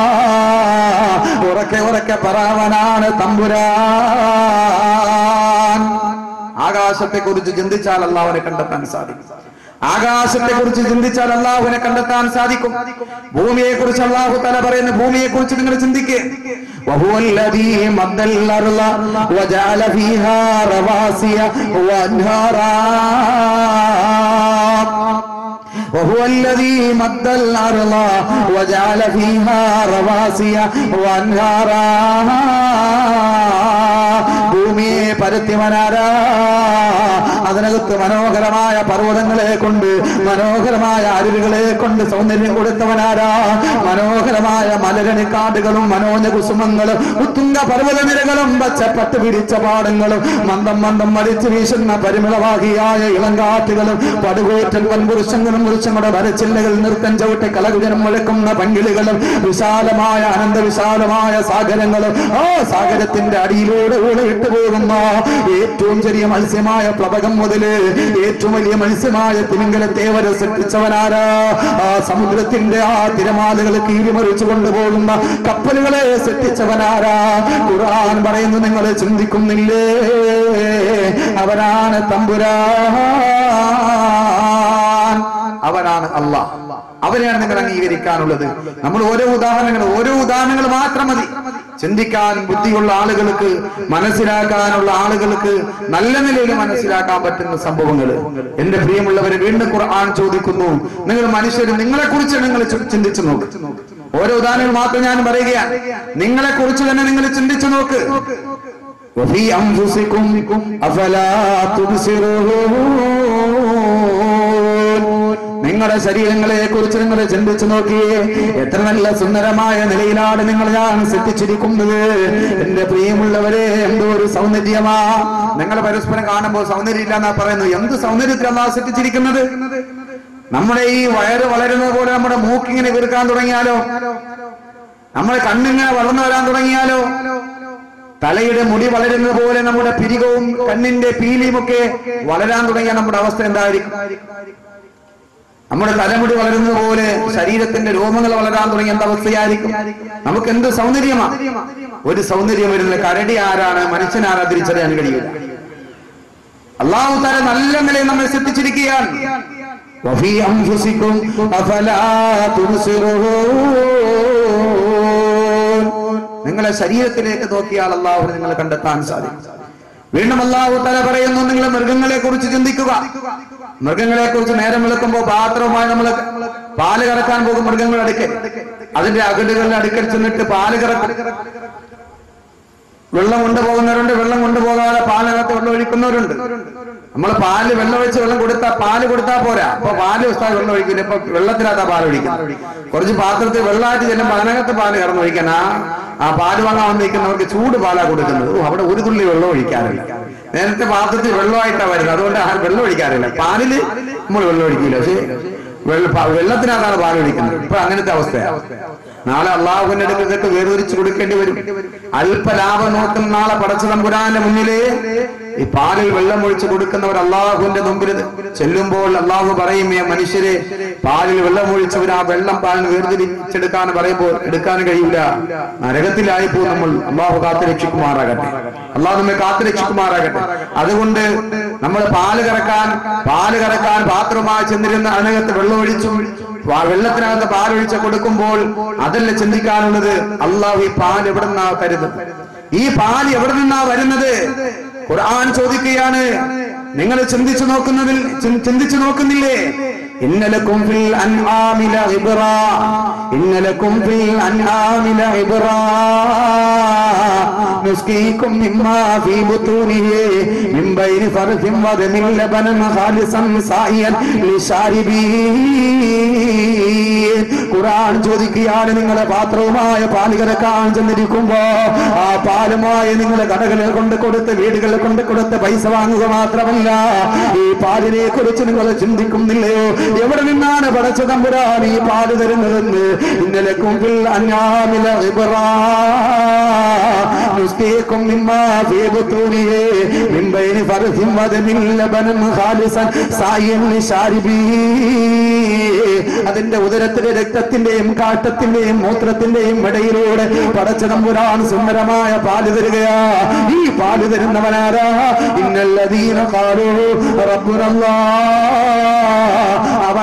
ഉറക്കെ ഉറക്കെ പറയാവനാണ് തമ്പുരാൻ ആകാശത്തെ കുറിച്ച് ചിന്തിച്ചാൽ അള്ളാഹുനെ കണ്ടെത്താൻ സാധിക്കും ആകാശത്തെ കുറിച്ച് ചിന്തിച്ചാൽ അള്ളാഹുവിനെ കണ്ടെത്താൻ സാധിക്കും ഭൂമിയെ കുറിച്ച് അള്ളാഹു തല പറയുന്ന ഭൂമിയെ കുറിച്ച് നിങ്ങൾ ചിന്തിക്കുക وهو الذي مد الأرض وجعل فيها رواسي وأنهارا وهو ഹുവല്ലദീ മദ്ദൽ അർള വജഅല ഫീഹാ റവാസിയ വൻഹാറാ ഭൂമിയെ പരത്തിവനാരാ അതിനകത്ത് മനോഹരമായ പർവ്വതങ്ങളെ കൊണ്ട് മനോഹരമായ അരുവികളെ കൊണ്ട് സൗന്ദര്യം കൊടുത്തവനാരാ മനോഹരമായ മലരണിക്കാടുകളും മനോജ കുസുമങ്ങളും ഉത്തുംഗ പർവ്വതനിരകളും പച്ചപ്പട്ട് പിടിച്ച പാടങ്ങളും മന്ദം മന്ദം മടിച്ചു വീശുന്ന പരിമളവാഹിയായ ഇളങ്കാറ്റുകളും പടുകൂറ്റൻ വൻപുരുഷങ്ങളും പുരുഷങ്ങളുടെ വരച്ചില്ലകൾ നൃത്തം ചവിട്ടി കലകുജനം മുഴക്കുന്ന പങ്കിളികളും വിശാലമായ അനന്തവിശാലമായ സാഗരങ്ങളും ആ സാഗരത്തിന്റെ അടിയിലൂടെ ഊളയിട്ട് പോകുന്ന ഏറ്റവും ചെറിയ മത്സ്യമായ പ്ലവകം മുതല് ഏറ്റവും വലിയ മത്സ്യമായ തിമിംഗലത്തെ വരെ സൃഷ്ടിച്ചവനാരാ ആ സമുദ്രത്തിന്റെ ആ തിരമാലകൾ കീഴിമറിച്ചു കൊണ്ടുപോകുന്ന കപ്പലുകളെ സൃഷ്ടിച്ചവനാരാ ഖുർആൻ പറയുന്നു നിങ്ങൾ ചിന്തിക്കുന്നില്ലേ അവനാണ് തമ്പുരാൻ അവനാണ് അള്ളാഹ് അവരെയാണ് നിങ്ങൾ അംഗീകരിക്കാനുള്ളത് നമ്മൾ ഓരോ ഉദാഹരണങ്ങൾ ഓരോ ഉദാഹരണങ്ങൾ മാത്രം മതി ചിന്തിക്കാൻ ബുദ്ധിയുള്ള ആളുകൾക്ക് മനസ്സിലാക്കാനുള്ള ആളുകൾക്ക് നല്ല നിലയിൽ മനസ്സിലാക്കാൻ പറ്റുന്ന സംഭവങ്ങൾ എന്റെ പ്രിയമുള്ളവരെ വീണ്ടും ഖുർആൻ ചോദിക്കുന്നു നിങ്ങൾ മനുഷ്യർ നിങ്ങളെ കുറിച്ച് നിങ്ങൾ ചി- ചിന്തിച്ചു നോക്ക് ഓരോ ഉദാഹരണങ്ങൾ മാത്രം ഞാൻ പറയുകയാണ് നിങ്ങളെ കുറിച്ച് തന്നെ നിങ്ങൾ ചിന്തിച്ചു നോക്ക് وفي أنفسكم أفلا تبصرون നിങ്ങളുടെ ശരീരങ്ങളെ കുറിച്ച് നിങ്ങൾ ചിന്തിച്ചു നോക്കിയേ എത്ര നല്ല സുന്ദരമായ നിലയിലാണ് നിങ്ങൾ ഞാൻ സൃഷ്ടിച്ചിരിക്കുന്നത് എന്റെ പ്രിയമുള്ളവരെ എന്തോ ഒരു സൗന്ദര്യമാ നിങ്ങൾ പരസ്പരം കാണുമ്പോൾ സൗന്ദര്യം ഇല്ല എന്നാ പറയുന്നത് എന്ത് സൗന്ദര്യത്തിലാണ് സൃഷ്ടിച്ചിരിക്കുന്നത് നമ്മുടെ ഈ വയറ് വളരുന്നത് പോലെ നമ്മുടെ മൂക്കിങ്ങനെ വീർക്കാൻ തുടങ്ങിയാലോ നമ്മുടെ കണ്ണിങ്ങനെ വളർന്നു വരാൻ തുടങ്ങിയാലോ തലയുടെ മുടി വളരുന്നത് പോലെ നമ്മുടെ പിരികവും കണ്ണിന്റെ പീലിയുമൊക്കെ വളരാൻ തുടങ്ങിയ നമ്മുടെ അവസ്ഥ എന്തായിരിക്കും നമ്മുടെ തലമുടി വളരുന്നത് പോലെ ശരീരത്തിന്റെ രോമങ്ങൾ വളരാൻ തുടങ്ങിയ എന്ത് അവസ്ഥയായിരിക്കും നമുക്ക് എന്ത് സൗന്ദര്യമാ ഒരു സൗന്ദര്യം വരുന്നത് കരടി ആരാണ് മനുഷ്യനാരാ തിരിച്ചറിയാൻ കഴിയില്ല അള്ളാഹു താല നല്ല നിലയിൽ നമ്മെ ശ്രദ്ധിച്ചിരിക്കുകയാണ് വഫീ അൻഫുസിക്കും അഫലാ തുബ്സിറൂൻ. നിങ്ങളെ ശരീരത്തിലേക്ക് നോക്കിയാൽ അള്ളാഹു നിങ്ങൾ കണ്ടെത്താൻ സാധിക്കും വീണ്ടും അള്ളാഹു തല പറയുന്നു നിങ്ങൾ മൃഗങ്ങളെ കുറിച്ച് ചിന്തിക്കുക മൃഗങ്ങളെ കുറിച്ച് നേരം വിളക്കുമ്പോ പാത്രവുമായി നമ്മൾ പാല് കറക്കാൻ പോകും മൃഗങ്ങൾ അടുക്കൽ അതിന്റെ അകടുകളിൽ അടുക്കൽ ചെന്നിട്ട് പാല് കറക്കും വെള്ളം കൊണ്ടുപോകുന്നവരുണ്ട് വെള്ളം കൊണ്ടുപോകാതെ പാലിനകത്ത് വെള്ളം ഒഴിക്കുന്നവരുണ്ട് നമ്മൾ പാല് വെള്ളം ഒഴിച്ച് വെള്ളം കൊടുത്താൽ പാല് കൊടുത്താൽ പോരാ അപ്പൊ പാല് ഉസ്താദ് വെള്ളം ഒഴിക്കില്ല ഇപ്പൊ വെള്ളത്തിനകത്താ പാൽ ഒഴിക്കുന്നത് കുറച്ച് പാത്രത്തിൽ വെള്ളമായിട്ട് ചെല്ലുമ്പോൾ അതിനകത്ത് പാല് കറന്ന് ഒഴിക്കാൻ ആ ആ പാല് വാങ്ങാൻ വന്നിരിക്കുന്നവർക്ക് ചൂട് പാലാ കൊടുക്കുന്നത് ഓ അവിടെ ഒരു തുള്ളി വെള്ളം ഒഴിക്കാറില്ല നേരത്തെ പാത്രത്തിൽ വെള്ളമായിട്ടാ വരുന്നത് അതുകൊണ്ട് ആ വെള്ളം ഒഴിക്കാറില്ല പാലില് നമ്മൾ വെള്ളം ഒഴിക്കില്ല പക്ഷേ വെള്ള പ- വെള്ളത്തിനകത്താണ് പാൽ ഒഴിക്കുന്നത് ഇപ്പൊ അങ്ങനത്തെ അവസ്ഥയാണ് നാളെ അള്ളാഹുവിന്റെ അടുത്ത് ഇതൊക്കെ വേർതിരിച്ചു കൊടുക്കേണ്ടി വരും അല്പലാഭം നോക്കും നാളെ പടച്ച തമ്പുരാന്റെ മുന്നില് ഈ പാലിൽ വെള്ളം ഒഴിച്ചു കൊടുക്കുന്നവർ അള്ളാഹുവിന്റെ മുമ്പിൽ ചെല്ലുമ്പോൾ അള്ളാഹു പറയും "ഏ മനുഷ്യരെ പാലിൽ വെള്ളം ഒഴിച്ചവർ ആ വെള്ളം പാലിന് വേർതിരിച്ചെടുക്കാൻ പറയുമ്പോൾ എടുക്കാൻ കഴിയില്ല നരകത്തിലായി പോകും നമ്മൾ അള്ളാഹു കാത്തു രക്ഷിക്കുമാറാകട്ടെ അള്ളാഹു നമ്മെ കാത്തു രക്ഷിക്കുമാറാകട്ടെ അതുകൊണ്ട് നമ്മൾ പാല് കറക്കാൻ പാല് കറക്കാൻ പാത്രമായി ചെന്നിരുന്ന അതിനകത്ത് വെള്ളം ഒഴിച്ചു ആ വെള്ളത്തിനകത്ത് പാലൊഴിച്ച് കൊടുക്കുമ്പോൾ അതല്ല ചിന്തിക്കാനുള്ളത് അള്ളാഹു ഈ പാൽ എവിടെ നിന്നാ തരുന്നത് ഈ പാൽ എവിടെ നിന്നാ വരുന്നത് ഖുർആൻ ചോദിക്കുകയാണ് നിങ്ങൾ ചിന്തിച്ചു നോക്കുന്നതിൽ ചിൻ- ചിന്തിച്ചു നോക്കുന്നില്ലേ ഇന്നലക്കും ഫിൽ അൻആമില ഇബ്റ ഇന്നലക്കും ഫിൽ അൻആമില ഇബ്റ نسقيكم مما في بطونه من بين فرث ودم لبنا خالصا سائيا للشاربين ഖുർആൻ ചോദിക്കുകയാണ് നിങ്ങളെ പാത്രവുമായ പാല് കറക്കാൻ ചെന്നിരിക്കുമ്പോ ആ പാലുമായി നിങ്ങളെ കടകളിൽ കൊണ്ട് കൊടുത്ത് വീടുകളിൽ കൊണ്ട് കൊടുത്ത് പൈസ വാങ്ങുക മാത്രമല്ല ഈ പാലിനെ കുറിച്ച് നിങ്ങൾ ചിന്തിക്കുന്നില്ലയോ എവിടെ നിന്നാണ് പടച്ച തമ്പുരാൻ ഈ പാല് തരുന്നതെന്ന് ഇന്നലെ കുമ്പിൽ അഞ്ഞാമില نسقيكم مما في بطونه من بين فرث ودم لبنا خالصا سائيا للشاربين അതിന്റെ ഉദരത്തിലെ രക്തത്തിന്റെയും കാട്ടത്തിന്റെയും മൂത്രത്തിന്റെയും ഇടയിലൂടെ പടച്ചതമ്പുരാൻ സുന്ദരമായ പാല് തരികയാ ഈ പാല് തരുന്നവനാരാ ഇന്നല്ലതീന കാലു റബ്ബുനല്ലാ അവനാണ്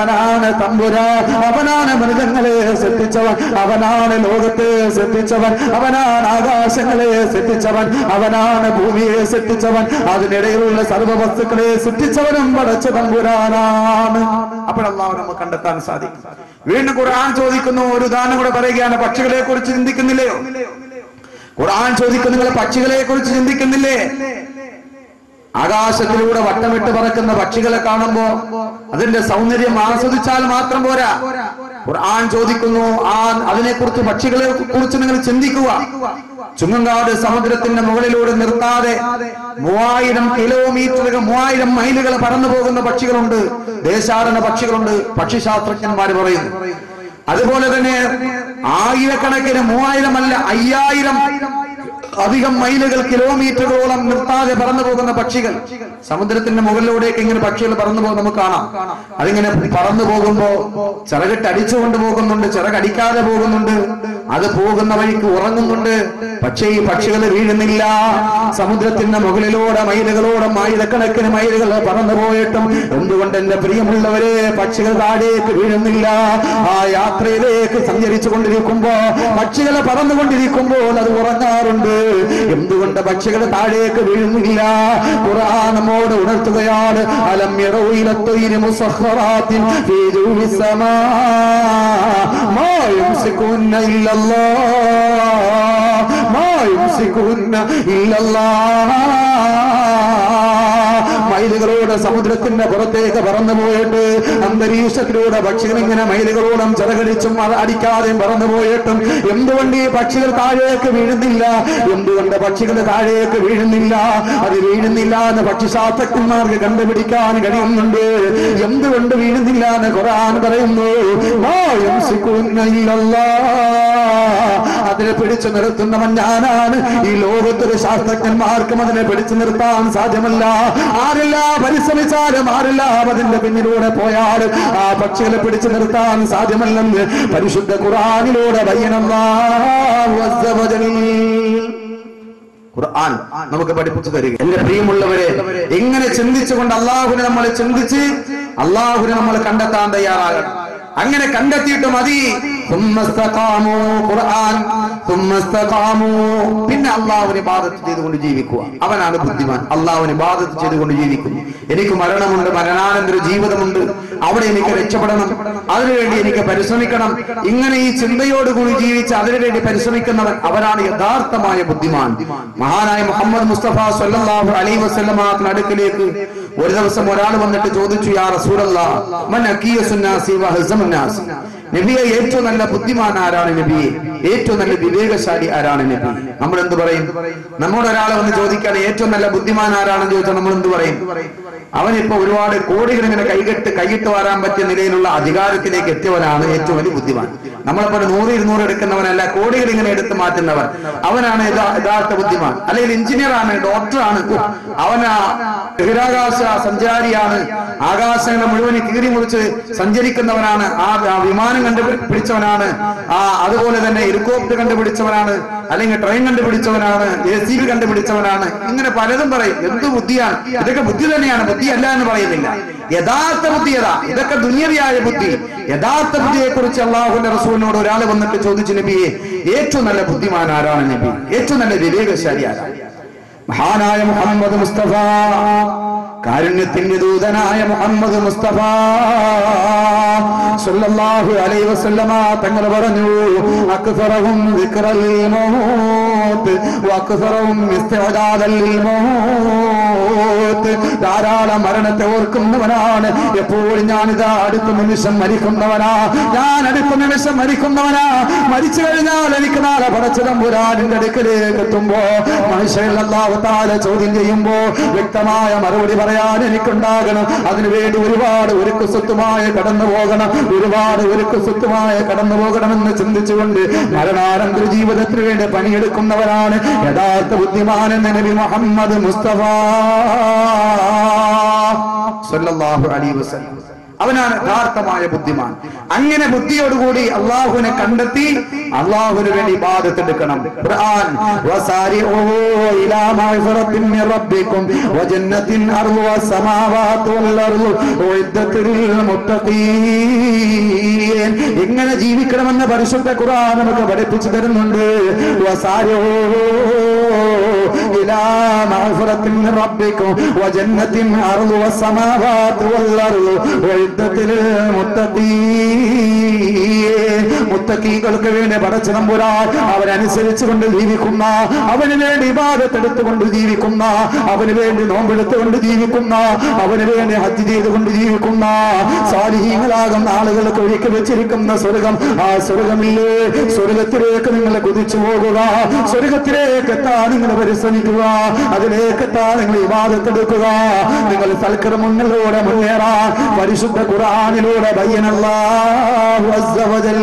അവനാണ് തമ്പുരാ അവനാണ് മൃഗങ്ങളെ സൃഷ്ടിച്ചവൻ അവനാണ് ലോകത്തെ സൃഷ്ടിച്ചവൻ അവനാണ് ആകാശങ്ങളെ സൃഷ്ടിച്ചവൻ അവനാണ് ഭൂമിയെ സൃഷ്ടിച്ചവൻ അതിനിടയിലുള്ള സർവ്വ വസ്തുക്കളെ സൃഷ്ടിച്ചവനും പടച്ച തമ്പുരാനാണ് അപ്പോഴല്ലാവ നമുക്ക് കണ്ടെത്താൻ സാധിക്കും വീണ്ടും ഖുർആൻ ചോദിക്കുന്നു ഒരു ഉദാഹരണം കൂടെ പറയുകയാണ് പക്ഷികളെ കുറിച്ച് ചിന്തിക്കുന്നില്ലയോ ഖുർആൻ ചോദിക്കുന്നു നിങ്ങൾ പക്ഷികളെ കുറിച്ച് ചിന്തിക്കുന്നില്ലേ ആകാശത്തിലൂടെ വട്ടമിട്ട് പറക്കുന്ന പക്ഷികളെ കാണുമ്പോ അതിന്റെ സൗന്ദര്യം ആസ്വദിച്ചാൽ മാത്രം പോരാ ഖുർആൻ ചോദിക്കുന്നു ആ അതിനെക്കുറിച്ച് പക്ഷികളെ കുറിച്ച് നിങ്ങൾ ചിന്തിക്കുക ചുങ്ങങ്കാട് സമുദ്രത്തിന്റെ മുകളിലൂടെ നിർത്താതെ മൂവായിരം കിലോമീറ്ററുകൾ മൂവായിരം മൈലുകൾ പറന്നു പോകുന്ന പക്ഷികളുണ്ട് ദേശാടന പക്ഷികളുണ്ട് പക്ഷിശാസ്ത്രജ്ഞന്മാർ പറയുന്നു അതുപോലെ തന്നെ ആയിരക്കണക്കിന് മൂവായിരം അല്ല അയ്യായിരം അധികം മൈലുകൾ കിലോമീറ്ററുകളോളം നിർത്താതെ പറന്നു പോകുന്ന പക്ഷികൾ സമുദ്രത്തിന്റെ മുകളിലൂടെയൊക്കെ ഇങ്ങനെ പക്ഷികൾ പറന്നു പോകും നമുക്ക് കാണാം അതിങ്ങനെ പറന്നു പോകുമ്പോ ചിറകിട്ട് അടിച്ചുകൊണ്ട് പോകുന്നുണ്ട് ചിറകടിക്കാതെ പോകുന്നുണ്ട് അത് പോകുന്ന വഴിക്ക് ഉറങ്ങുന്നുണ്ട് പക്ഷേ ഈ പക്ഷികൾ വീഴുന്നില്ല സമുദ്രത്തിന്റെ മുകളിലൂടെ മൈലുകളോടെ ആയിരക്കണക്കിന് മൈലുകൾ പറന്നു പോയിട്ടും എന്തുകൊണ്ട് എന്റെ പ്രിയമുള്ളവരെ പക്ഷികൾ താഴേക്ക് വീഴുന്നില്ല ആ യാത്രയിലേക്ക് സഞ്ചരിച്ചു കൊണ്ടിരിക്കുമ്പോ പക്ഷികൾ പറന്നുകൊണ്ടിരിക്കുമ്പോൾ അത് ഉറങ്ങാറുണ്ട് എന്തുകൊണ്ട് പക്ഷികൾ താഴേക്ക് വീഴുന്നില്ല ഖുർആൻ നമ്മോട് ഉണർത്തുകയാണ് അലം യറൗഇലത്തൈരി മുസഖറാത്തിൻ ഫീ ജൂവി സമാ മാ യുംസികുന്ന ഇല്ലല്ലാഹ് മാ യുംസികുന്ന ഇല്ലല്ലാഹ് മൈലുകളോടെ സമുദ്രത്തിന്റെ പുറത്തേക്ക് പറന്നു പോയിട്ട് അന്തരീക്ഷത്തിലൂടെ പക്ഷികൾ ഇങ്ങനെ മൈലുകളോടും ചിറകടിച്ചും അത് അടിക്കാതെയും പറന്നു പോയിട്ടും എന്തുകൊണ്ട് ഈ പക്ഷികൾ താഴേക്ക് വീഴുന്നില്ല എന്തുകൊണ്ട് പക്ഷികൾ താഴേക്ക് വീഴുന്നില്ല അത് വീഴുന്നില്ല എന്ന് പക്ഷിശാസ്ത്രജ്ഞന്മാർക്ക് കണ്ടുപിടിക്കാൻ കഴിയുന്നുണ്ട് എന്തുകൊണ്ട് വീഴുന്നില്ല എന്ന് ഖുർആൻ പറയുന്നു മാ യംസികുന്ന ഇല്ലല്ലാഹ്. അതിനെ പിടിച്ചു നിർത്തുന്നവൻ ഞാനാണ് ഈ ലോകത്തൊരു ശാസ്ത്രജ്ഞന്മാർക്കും അതിനെ പിടിച്ചു നിർത്താൻ സാധ്യമല്ല ആരെല്ലാം പരിശ്രമിച്ചാലും ആരെല്ലാം അതിന്റെ പിന്നിലൂടെ പോയാലും ആ പക്ഷികളെ പിടിച്ചു നിർത്താൻ സാധ്യമല്ലെന്ന് പരിശുദ്ധ ഖുർആനിലൂടെ ബയ്യനല്ലാഹു അസ്സ വജൽ. ഖുർആൻ നമുക്ക് പഠിപ്പിച്ചു തരിക എന്റെ പ്രിയമുള്ളവരെ എങ്ങനെ ചിന്തിച്ചുകൊണ്ട് അള്ളാഹുനെ നമ്മൾ ചിന്തിച്ച് അള്ളാഹുനെ നമ്മൾ കണ്ടെത്താൻ തയ്യാറാകണം അങ്ങനെ കണ്ടെത്തിയിട്ട് മതി ثم استقاموا ഖുർആൻ ثم استقاموا പിന്നെ അള്ളാഹുവിനെ ബാധത്ത് ചെയ്തുകൊണ്ട് ജീവിക്കുക അവനാണ് ബുദ്ധിമാൻ അള്ളാഹുവിനെ ബാധത്ത് ചെയ്തുകൊണ്ട് ജീവിക്കുന്നു എനിക്ക് മരണമുണ്ട് മരണാനന്തര ജീവിതമുണ്ട് അവിടെ എനിക്ക് രക്ഷപ്പെടണം അതിനുവേണ്ടി എനിക്ക് പരിശ്രമിക്കണം ഇങ്ങനെ ഈ ചിന്തയോടുകൂടി ജീവിച്ച് അതിനുവേണ്ടി പരിശ്രമിക്കുന്നവൻ അവനാണ് യഥാർത്ഥമായ ബുദ്ധിമാൻ മഹാനായ മുഹമ്മദ് മുസ്തഫ സല്ലല്ലാഹു അലൈഹി വസല്ലമയുടെ അടുക്കിലേക്ക് ഒരു ദിവസം ഒരാൾ വന്നിട്ട് ചോദിച്ചു യാ റസൂലല്ലാഹ് മൻ അഖിയസുന്നാസി വഹസമുന്നാസ് നബിയെ ഏറ്റവും നല്ല ബുദ്ധിമാൻ ആരാണ് നബിയെ ഏറ്റവും നല്ല വിവേകശാലി ആരാണ് നബി നമ്മൾ എന്ത് പറയും നമ്മോട് ഒരാൾ വന്ന് ചോദിക്കാണ് ഏറ്റവും നല്ല ബുദ്ധിമാൻ ആരാണെന്ന് ചോദിച്ചാൽ നമ്മൾ എന്ത് പറയും അവനിപ്പോ ഒരുപാട് കോടികൾ ഇങ്ങനെ കൈകെട്ട് കൈയിട്ട് വരാൻ പറ്റിയ നിലയിലുള്ള അധികാരത്തിലേക്ക് എത്തിയവനാണ് ഏറ്റവും വലിയ ബുദ്ധിമാൻ നമ്മളെപ്പോലെ നൂറ് ഇരുന്നൂറ് എടുക്കുന്നവനല്ല കോടികൾ ഇങ്ങനെ എടുത്തു മാറ്റുന്നവൻ അവനാണ് യഥാ- യഥാർത്ഥ ബുദ്ധിമാൻ അല്ലെങ്കിൽ എഞ്ചിനീയർ ആണ് ഡോക്ടറാണ് അവനാ ബഹിരാകാശ സഞ്ചാരിയാണ് ആകാശങ്ങളെ മുഴുവൻ കീറി മുറിച്ച് സഞ്ചരിക്കുന്നവനാണ് ആ ആ വിമാനം കണ്ടുപിടിച്ചവനാണ് ആ അതുപോലെ തന്നെ ഹെലികോപ്റ്റർ കണ്ടുപിടിച്ചവനാണ് അല്ലെങ്കിൽ ട്രെയിൻ കണ്ടുപിടിച്ചവനാണ് എ സി ബി കണ്ടുപിടിച്ചവനാണ് ഇങ്ങനെ പലതും പറയും എന്ത് ബുദ്ധിയാണ് ഇതൊക്കെ ബുദ്ധി തന്നെയാണ് ബുദ്ധിയല്ല എന്ന് പറയുന്നില്ല യഥാർത്ഥ ബുദ്ധി ഏതാ ഇതൊക്കെ ദുന്യവിയായ ബുദ്ധി യഥാർത്ഥ ബുദ്ധിയെ കുറിച്ച് അള്ളാഹുന്റെ റസൂലിനോട് ഒരാൾ വന്നിട്ട് ചോദിച്ചു നബിയെ ഏറ്റവും നല്ല ബുദ്ധിമാൻ ആരാണ് നബി ഏറ്റവും നല്ല വിവേകശാലി ആരാണ് മഹാനായ മുഹമ്മദ് മുസ്തഫ കാരുണ്യത്തിന്റെ ദൂതനായ മുഹമ്മദ് മുസ്തഫ സല്ലല്ലാഹു അലൈഹി വസല്ലമ തങ്ങൾ പറഞ്ഞു അക്സറഹും ദിക്റൽ മൗത്ത് വഅക്സറഹും ഇസ്തിഅദാദൽ ലിൽ മൗത്ത് ധാരാളം മരണത്തെ ഓർക്കുന്നവനാണ് എപ്പോഴും ഞാനിതാ അടുത്ത നിമിഷം മരിക്കുന്നവനാ ഞാൻ അടുത്ത നിമിഷം മരിക്കുന്നവനാ മരിച്ചു കഴിഞ്ഞാൽ എനിക്ക് നാളെ പടച്ചതമ്പുരാനിന്റെ അടുക്കലേക്ക് എത്തുമ്പോ മനുഷ്യല്ലാവത്താല ചോദ്യം ചെയ്യുമ്പോ വ്യക്തമായ മറുപടി പറയാൻ എനിക്കുണ്ടാകണം അതിനുവേണ്ടി ഒരുപാട് ഒരുക്കു സ്വത്തുമായി കടന്നു പോകണം ഒരുപാട് ഒരുക്കു സ്വത്തുമായി കടന്നു പോകണമെന്ന് ചിന്തിച്ചുകൊണ്ട് മരണാനന്തര ജീവിതത്തിന് വേണ്ടി പണിയെടുക്കുന്നവരാണ് യഥാർത്ഥ ബുദ്ധിമാനെന്ന് നബി മുഹമ്മദ് മുസ്തഫ സല്ലല്ലാഹു അലൈഹി വസല്ലം അവനാണ് യഥാർത്ഥമായ ബുദ്ധിമാൻ അങ്ങനെ ബുദ്ധിയോടുകൂടി അള്ളാഹുവിനെ കണ്ടെത്തി അള്ളാഹുവിന് വേണ്ടി ഇബാദത്തെടുക്കണം ഖുർആൻ വസാരിഊ ഇലാ മഗ്ഫിറത്തിൻ മിൻ റബ്ബിക്കും വജന്നത്തിൻ അർളുഹ സമാവാതു വൽ അർളു ഉഇദ്ദത്ത് ലിൽ മുത്തഖീൻ എങ്ങനെ ജീവിക്കണമെന്ന് പരിശുദ്ധ ഖുർആൻ നമുക്ക് പഠിപ്പിച്ചു തരുന്നുണ്ട് വസാരിഊ إلى مغفرة من ربكم وجنة عرضها السماوات والأرض وعدت للمتقين മുത്തക്കീകൾക്ക് വേണ്ടി പടച്ച നമ്പുരാൻ അവനനുസരിച്ചുകൊണ്ട് ജീവിക്കുന്ന അവന് വേണ്ടി ഇബാദത്തെടുത്തുകൊണ്ട് ജീവിക്കുന്ന അവന് വേണ്ടി നോമ്പെടുത്തുകൊണ്ട് ജീവിക്കുന്ന അവന് വേണ്ടി ഹജ്ജ് ചെയ്തുകൊണ്ട് ജീവിക്കുന്ന സാലിഹീങ്ങളാകുന്ന ആളുകൾക്ക് ഒരുക്കി വെച്ചിരിക്കുന്ന സ്വർഗം ആ സ്വർഗമില്ലേ സ്വർഗത്തിലേക്ക് നിങ്ങൾ കുതിച്ചു പോകുക സ്വർഗത്തിലേക്ക് എത്താൻ നിങ്ങൾ പരിശ്രമിക്കുക അതിലേക്ക് എത്താൻ നിങ്ങൾ ഇബാദത്തെടുക്കുക നിങ്ങൾ സൽക്കർമ്മങ്ങളിലൂടെ മുന്നേറാൻ പരിശുദ്ധ ഖുർആനിലൂടെ ബയ്യനല്ലാഹു അസ്സ വജൽ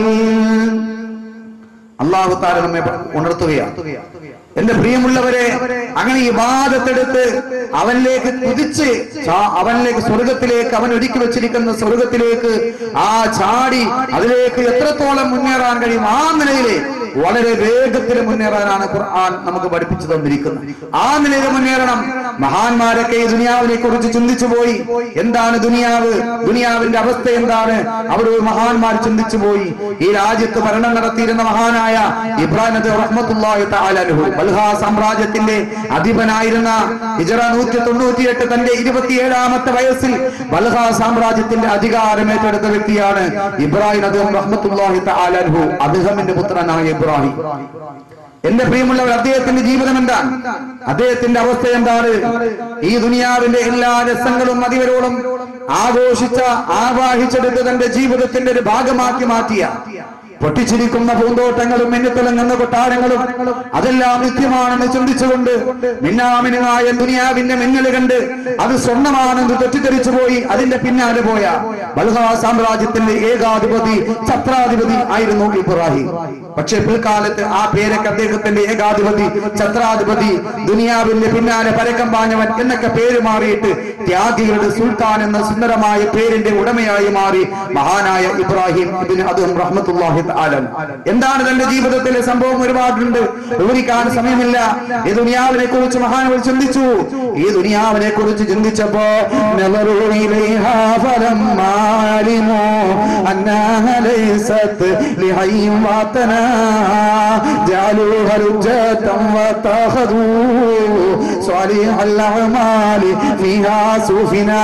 അള്ളാഹു താല നമ്മെ ഉണർത്തുകയാണ് എന്റെ പ്രിയമുള്ളവരെ അങ്ങനെ ഈ വാദത്തെടുത്ത് അവനിലേക്ക് കുതിച്ച് ചാ- അവനിലേക്ക് സ്വർഗത്തിലേക്ക് അവൻ ഒരുക്കി വെച്ചിരിക്കുന്ന സ്വർഗത്തിലേക്ക് ആ ചാടി അതിലേക്ക് എത്രത്തോളം മുന്നേറാൻ കഴിയും ആ നിലയിലെ വളരെ വേഗത്തിൽ മുന്നേറാനാണ് ഖുർആൻ നമുക്ക് പഠിപ്പിച്ചു തന്നിരിക്കുന്നത് ആ നിലയിൽ മുന്നേറണം മഹാന്മാരൊക്കെ ഈ ദുനിയാവിനെ കുറിച്ച് ചിന്തിച്ചു പോയി എന്താണ് ദുനിയാവ് ദുനിയാവിന്റെ അവസ്ഥ എന്താണ് അവർ മഹാന്മാർ ചിന്തിച്ചു പോയി ഈ രാജ്യത്ത് ഭരണം നടത്തിയിരുന്ന മഹാനായ ഇബ്രാഹിം നബി റഹ്മത്തുള്ളാഹി തആല അൻഹു ബൽഹാ സാമ്രാജ്യത്തിന്റെ അധിപനായിരുന്ന ഹിജറ നൂറ്റി തൊണ്ണൂറ്റിയെട്ട് തന്റെ ഇരുപത്തിയേഴാമത്തെ വയസ്സിൽ ബൽഹാ സാമ്രാജ്യത്തിന്റെ അധികാരം ഏറ്റെടുത്ത വ്യക്തിയാണ് ഇബ്രാഹിം നബി റഹ്മത്തുള്ളാഹി തആല അൻഹു അദ്ദേഹത്തിന്റെ പുത്രനായ ഇബ്രാഹിം എന്റെ പ്രിയമുള്ളവർ അദ്ദേഹത്തിന്റെ ജീവിതം എന്താണ് അദ്ദേഹത്തിന്റെ അവസ്ഥ എന്താണ് ഈ ദുനിയാവിന്റെ എല്ലാ രസങ്ങളും അതിവരോളം ആഘോഷിച്ച ആവാഹിച്ചെടുത്ത് തന്റെ ജീവിതത്തിന്റെ ഒരു ഭാഗമാക്കി മാറ്റിയ പൊട്ടിച്ചിരിക്കുന്ന പൂന്തോട്ടങ്ങളും മിന്നിത്തിളങ്ങുന്ന കൊട്ടാരങ്ങളും അതെല്ലാം നിത്യമാണെന്ന് ചിന്തിച്ചുകൊണ്ട് മിന്നാമിനായ ദുനിയാവിന്റെ മിന്നൽ കണ്ട് അത് സ്വർണ്ണമാണെന്ന് തെറ്റിദ്ധരിച്ചു പോയി അതിന്റെ പിന്നാലെ പോയ ബൽഹാ സാമ്രാജ്യത്തിന്റെ ഏകാധിപതി ഛത്രാധിപതി ആയിരുന്നു ഇബ്രാഹിം പക്ഷെ പിൽക്കാലത്ത് ആ പേരൊക്കെ അദ്ദേഹത്തിന്റെ ഏകാധിപതി ഛത്രാധിപതി ദുനിയാവിന്റെ പിന്നാലെ പരക്കം പാഞ്ഞവൻ എന്നൊക്കെ പേര് മാറിയിട്ട് ത്യാഗികളുടെ സുൽത്താൻ എന്ന സുന്ദരമായ പേരിന്റെ ഉടമയായി മാറി മഹാനായ ഇബ്രാഹിം ഇബ്നു അതും റഹ്മത്തുള്ളാഹി തആല എന്താണ് തന്റെ ജീവിതത്തിലെ സംഭവം ഒരുപാടുണ്ട് വിവരിക്കാൻ സമയമില്ല ഈ ദുനിയാവിനെ കുറിച്ച് മഹാനവർ ചിന്തിച്ചു ഈ ദുനിയാവിനെ കുറിച്ച് ചിന്തിച്ചപ്പോ നളറു ഇലൈഹാ ഫലമ്മാ അലിമു അന്നഹാ ലൈസത് ലിഹയ്യിൻ വാതനാ ജഅലൂഹാ ലുജ്ജതൻ വതഖദൂ സ്വാലിഹൽ അഅമാലി ഫീഹാ സുഫിനാ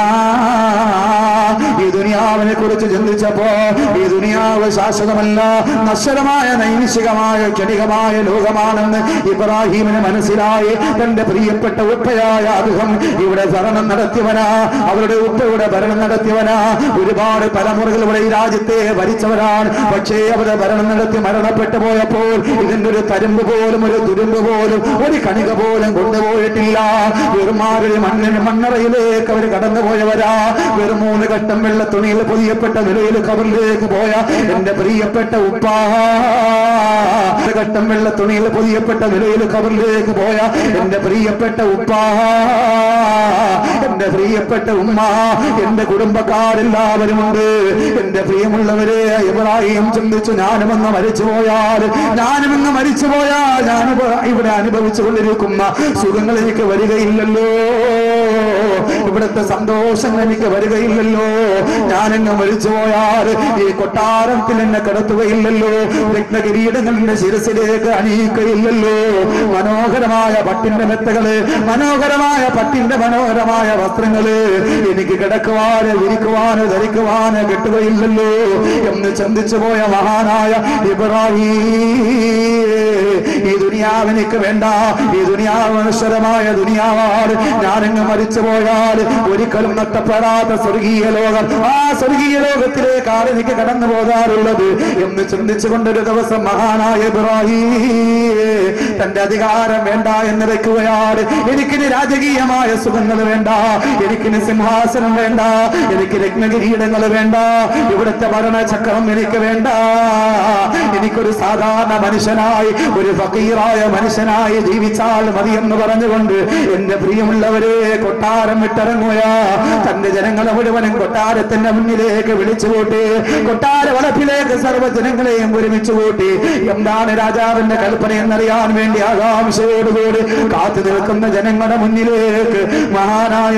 ഈ ദുനിയാവിനെ കുറിച്ച് ചിന്തിച്ചപ്പോ ഈ ദുനിയാവ് ശാശ്വതമല്ല നശ്വരമായ നൈമിഷികമായ ക്ഷണികമായ ലോകമാണെന്ന് ഇബ്രാഹിമിന് മനസ്സിലായി തന്റെ പ്രിയപ്പെട്ട ഉപ്പയായ അദ്ദേഹം ഇവിടെ ഭരണം നടത്തിയവനാ അവരുടെ ഉപ്പയുടെ ഭരണം നടത്തിയവനാ ഒരുപാട് തലമുറകൾ ഇവിടെ ഈ രാജ്യത്തെ ഭരിച്ചവരാണ് പക്ഷേ അവരുടെ ഭരണം നടത്തി മരണപ്പെട്ടു പോയപ്പോൾ ഇതിന്റെ ഒരു തരുമ്പ് പോലും ഒരു തുരുമ്പ് പോലും ഒരു കണിക പോലും കൊണ്ടുപോയിട്ടില്ല വെറുമാരുടെ മണ്ണിന് മണ്ണറയിലേക്ക് അവർ കടന്നുപോയവരാ വെറും മൂന്ന് ഘട്ടം വെള്ള തുണിയിൽ പൊതിയപ്പെട്ട നിലയിൽ കബറിലേക്ക് പോയ എന്റെ പ്രിയപ്പെട്ട ഉപ്പ ഒരു ഘട്ടം വെള്ള തുണിയിൽ പൊതിയപ്പെട്ട നിലയിൽ കബറിലേക്ക് പോയ എന്റെ പ്രിയപ്പെട്ട ഉപ്പ എന്റെ പ്രിയപ്പെട്ട ഉമ്മ എന്റെ കുടുംബക്കാരെല്ലാവരും ഉണ്ട് എന്റെ പ്രിയമുള്ളവരെ ഇബ്രാഹിം ചിന്തിച്ചു ഞാനുമെന്ന് മരിച്ചു പോയാൽ ഞാനുമെന്ന് മരിച്ചു പോയാൽ ഞാൻ ഇവിടെ അനുഭവിച്ചു കൊണ്ടിരിക്കുന്ന സുഖങ്ങൾ എനിക്ക് വരികയില്ലല്ലോ ഇവിടുത്തെ സന്തോഷങ്ങൾ എനിക്ക് വരികയില്ലല്ലോ ഞാനെങ്ങ് മരിച്ചു പോയാൽ ഈ കൊട്ടാരത്തിൽ എന്നെ കിടത്തുകയില്ലല്ലോ രത്നകിരീടങ്ങൾ എന്റെ ശിരസിലേക്ക് അണിയിക്കുകയില്ലല്ലോ മനോഹരമായ പട്ടിന്റെ മെത്തകള് മനോഹരമായ പട്ടിന്റെ മനോഹരമായ വസ്ത്രങ്ങള് എനിക്ക് കിടക്കുവാന് വിരിക്കുവാന് ധരിക്കുവാന് കിട്ടുകയില്ലല്ലോ എന്ന് ചിന്തിച്ചു പോയ മഹാനായ ഇബ്രാഹിം ഈ ദുനിയാവ് എനിക്ക് വേണ്ട ഈ ദുനിയാവ് അനശ്വരമായ ദുനിയാവാണ് ഞാനങ്ങ് മരിച്ചു പോയാൽ ഒരിക്കലും നഷ്ടപ്പെടാത്ത സ്വർഗീയ ലോകം ആ സ്വർഗീയ ലോകത്തിലേക്കാണ് എനിക്ക് കടന്നു പോകാറുള്ളത് എന്ന് ചിന്തിച്ചുകൊണ്ടൊരു ദിവസം മഹാനായ ഇബ്രാഹിം തന്റെ അധികാരം വേണ്ട എന്ന് വെക്കുകയാണ് എനിക്കിന് രാജകീയമായ സുഖങ്ങൾ വേണ്ട എനിക്കിന് സിംഹാസനം വേണ്ട എനിക്ക് രത്നകിരീടങ്ങൾ വേണ്ട ഇവിടുത്തെ ഭരണചക്രം എനിക്ക് വേണ്ട എനിക്കൊരു സാധാരണ മനുഷ്യനായി ഒരു ഫക്കീറായ മനുഷ്യനായി ജീവിച്ചാൽ മതി എന്ന് പറഞ്ഞുകൊണ്ട് എന്റെ പ്രിയമുള്ളവരെ കൊട്ടാരം വിട്ടിറങ്ങുക തന്റെ ജനങ്ങളെ മുഴുവനും കൊട്ടാരത്തിന്റെ ജനങ്ങളുടെ മുന്നിലേക്ക് വിളിച്ചു കൂട്ടി കൊട്ടാര വളപ്പിലേക്ക് സർവ്വജനങ്ങളെയും ഒരുമിച്ച് കൂട്ടി എന്താണ് രാജാവിന്റെ കൽപ്പന എന്നറിയാൻ വേണ്ടി ആകാംക്ഷയോടുകൂടി കാത്തു നിൽക്കുന്ന ജനങ്ങളുടെ മുന്നിലേക്ക് മഹാനായ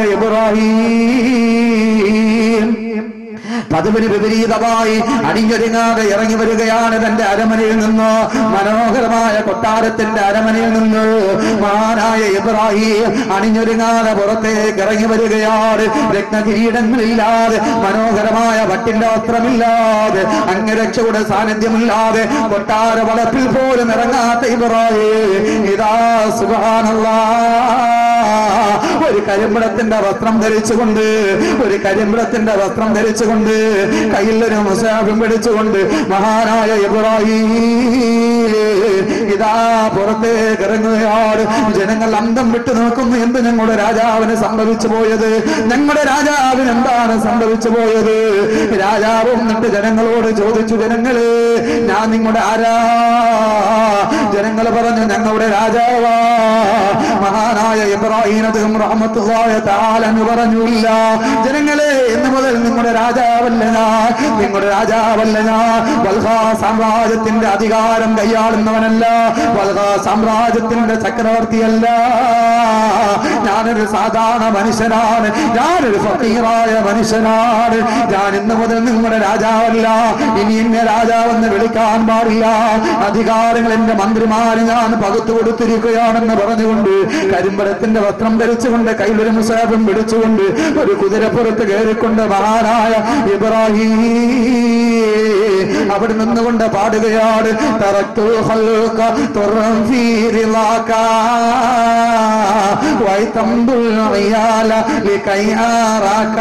ഇബ്രാഹിം പതിവിന് വിപരീതമായി അണിഞ്ഞൊരുങ്ങാതെ ഇറങ്ങി വരികയാണ് തന്റെ അരമനയിൽ നിന്ന് മനോഹരമായ കൊട്ടാരത്തിന്റെ അരമനയിൽ നിന്ന് മാനായ ഇബ്രാഹിം അണിഞ്ഞൊരുങ്ങാതെ പുറത്തേക്ക് ഇറങ്ങി വരികയാണ് രത്നകിരീടങ്ങളില്ലാതെ മനോഹരമായ വട്ടിന്റെ വസ്ത്രമില്ലാതെ അംഗരക്ഷയുടെ സാന്നിധ്യമില്ലാതെ കൊട്ടാര വളപ്പിൽ പോലും ഇറങ്ങാത്ത ഇബ്രാഹിം ഇതാ സുബാനല്ലാ ഒരു കരിമ്പടത്തിന്റെ വസ്ത്രം ധരിച്ചുകൊണ്ട് ഒരു കരിമ്പടത്തിന്റെ വസ്ത്രം ധരിച്ചുകൊണ്ട് കയ്യിൽ ഒരു മുസാഫും പിടിച്ചുകൊണ്ട് മഹാനായ ഇബ്രാഹിം ഇതാ പുറത്തേക്ക് ഇറങ്ങുകയാണ് ജനങ്ങൾ അന്തം വിട്ടു നോക്കുന്നു എന്ത് ഞങ്ങളുടെ രാജാവിന് സംഭവിച്ചു പോയത് ഞങ്ങളുടെ രാജാവിന് എന്താണ് സംഭവിച്ചു പോയത് രാജാവ് എന്നിട്ട് ജനങ്ങളോട് ചോദിച്ചു ജനങ്ങള് ഞാൻ നിങ്ങളുടെ ആരാ ജനങ്ങൾ പറഞ്ഞു ഞങ്ങളുടെ രാജാവാ മഹാനായ ഇബ്രാഹിം അദ്ദേഹം റഹ്മത്തുള്ളാഹി തആല എന്ന് പറഞ്ഞില്ല ജനങ്ങളെ ഇന്ന് മുതൽ നിങ്ങളുടെ രാജാവല്ല ഞാൻ നിങ്ങളുടെ രാജാവല്ല ഞാൻ വൽഹാ സാമ്രാജ്യത്തിന്റെ അധികാരം കൈയാളുന്നവനല്ല വൽഹാ സാമ്രാജ്യത്തിന്റെ ചക്രവർത്തിയല്ല ഞാനൊരു സാധാരണ മനുഷ്യനാണ് ഞാനൊരു ഫക്കീറായ മനുഷ്യനാണ് ഞാൻ ഇന്ന് മുതൽ നിങ്ങളുടെ രാജാവല്ല ഇനി എന്നെ രാജാവെന്ന് വിളിക്കാൻ പാടില്ല അധികാരങ്ങൾ എന്റെ മന്ത്രിമാര് ഞാൻ പകുത്തു കൊടുത്തിരിക്കുകയാണെന്ന് പറഞ്ഞുകൊണ്ട് കരിമ്പടത്തിന്റെ വസ്ത്രം ധരിച്ചുകൊണ്ട് കയ്യിലൊരു മുസാഫും പിടിച്ചുകൊണ്ട് ഒരു കുതിരപ്പുറത്ത് കയറിക്കൊണ്ട് മഹാനായ ഇബ്രാഹിം അവിടെ നിന്നുകൊണ്ട് പാടുകയാണ് തറത്തു ഹൽക തുറം ഫീരിലാക്ക വൈതമ്പുൽ റിയാല ലികൈയാറാക്ക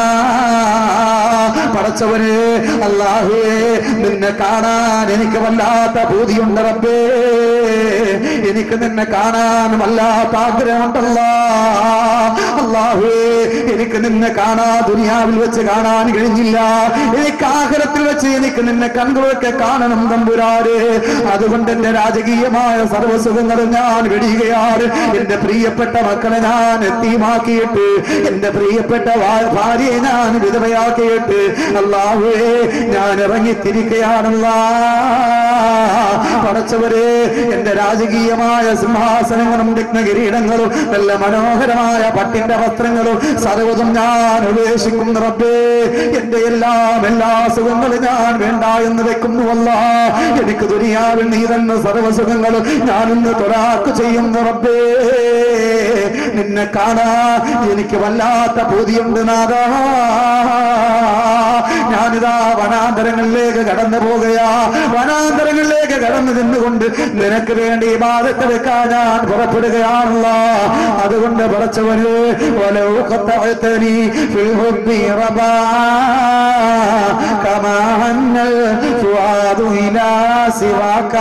പടച്ചവനെ അല്ലാഹുവേ നിന്നെ കാണാൻ എനിക്ക് വല്ലാത്ത ഭൂതിയുണ്ട് റബ്ബേ എനിക്ക് നിന്നെ കാണാൻ വല്ലാത്ത ആഗ്രഹമുണ്ടല്ലോ അല്ലാഹുവേ എനിക്ക് നിന്നെ കാണാ ദുനിയാവിൽ വെച്ച് കാണാൻ കഴിഞ്ഞില്ല എനിക്ക് ആഹരത്തിൽ വെച്ച് എനിക്ക് നിന്നെ കണ്ടുവൊക്കെ കാണണം തമ്പുരാരെ അതുകൊണ്ട് എന്റെ രാജകീയമായ സർവ്വസുഖങ്ങളും ഞാൻ വെടിയുകയാണ് എന്റെ പ്രിയപ്പെട്ട മക്കളെ ഞാൻ എത്തിയുമാക്കിയിട്ട് എന്റെ പ്രിയപ്പെട്ട ഭാ- ഭാര്യയെ ഞാൻ വിധവയാക്കിയിട്ട് അല്ലാഹുവേ ഞാൻ ഇറങ്ങിത്തിരിക്കുകയാണല്ല പടച്ചവരെ എന്റെ രാജകീയമായ സിംഹാസനങ്ങളും രത്നകിരീടങ്ങളും നല്ല മനോഹരമായ പട്ടിന്റെ വസ്ത്രങ്ങളും സർവ്വതും ഞാൻ ഉപേക്ഷിക്കുന്നു റബ്ബേ എന്റെ എല്ലാം എല്ലാ സുഖങ്ങളും ഞാൻ വേണ്ട എന്ന് വെക്കുന്നുവല്ല എനിക്ക് ദുനിയാവിൽ നീ തന്നെ സർവ്വസുഖങ്ങളും ഞാനിന്ന് തൊടാക്ക് ചെയ്യുന്നു റബ്ബേ നിന്നെ കാണാ എനിക്ക് വല്ലാത്ത ബോധ്യമുണ്ട് നാദാ ഞാനിതാ വനാന്തരങ്ങളിലേക്ക് കടന്നു പോകുകയാ വനാന്തരങ്ങളിലേക്ക് കടന്നു നിന്നുകൊണ്ട് നിനക്ക് വേണ്ടി ബാധത്തെ വെക്കാൻ ഞാൻ പുറപ്പെടുകയാണല്ല അതുകൊണ്ട് പറച്ചവന് ولو قطعتني في الحب ربا كما هن الفؤاد إلى سواك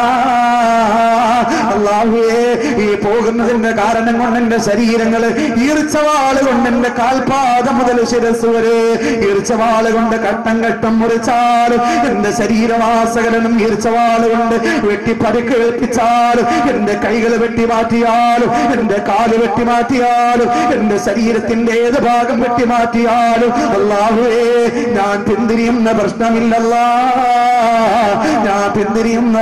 അള്ളാഹുവേ ഈ പോകുന്നതിന്റെ കാരണം കൊണ്ട് എന്റെ ശരീരങ്ങള് ഈർച്ചവാള് കൊണ്ട് എന്റെ കാൽപാദം മുതൽ ശിരസ് വരെ ഈർച്ചവാള് കൊണ്ട് കട്ടം കട്ടം മുറിച്ചാലും എന്റെ ശരീരവാസകലനും ഈർച്ചവാള് കൊണ്ട് വെട്ടി പരിക്കേൽപ്പിച്ചാലും എന്റെ കൈകൾ വെട്ടി മാറ്റിയാലും എന്റെ കാല് വെട്ടി മാറ്റിയാലും എന്റെ ശരീരത്തിന്റെ ഏത് ഭാഗം വെട്ടി മാറ്റിയാലും അള്ളാഹുവേ ഞാൻ പിന്തിരിയുന്ന പ്രശ്നമില്ലല്ല ഞാൻ പിന്തിരിയുന്ന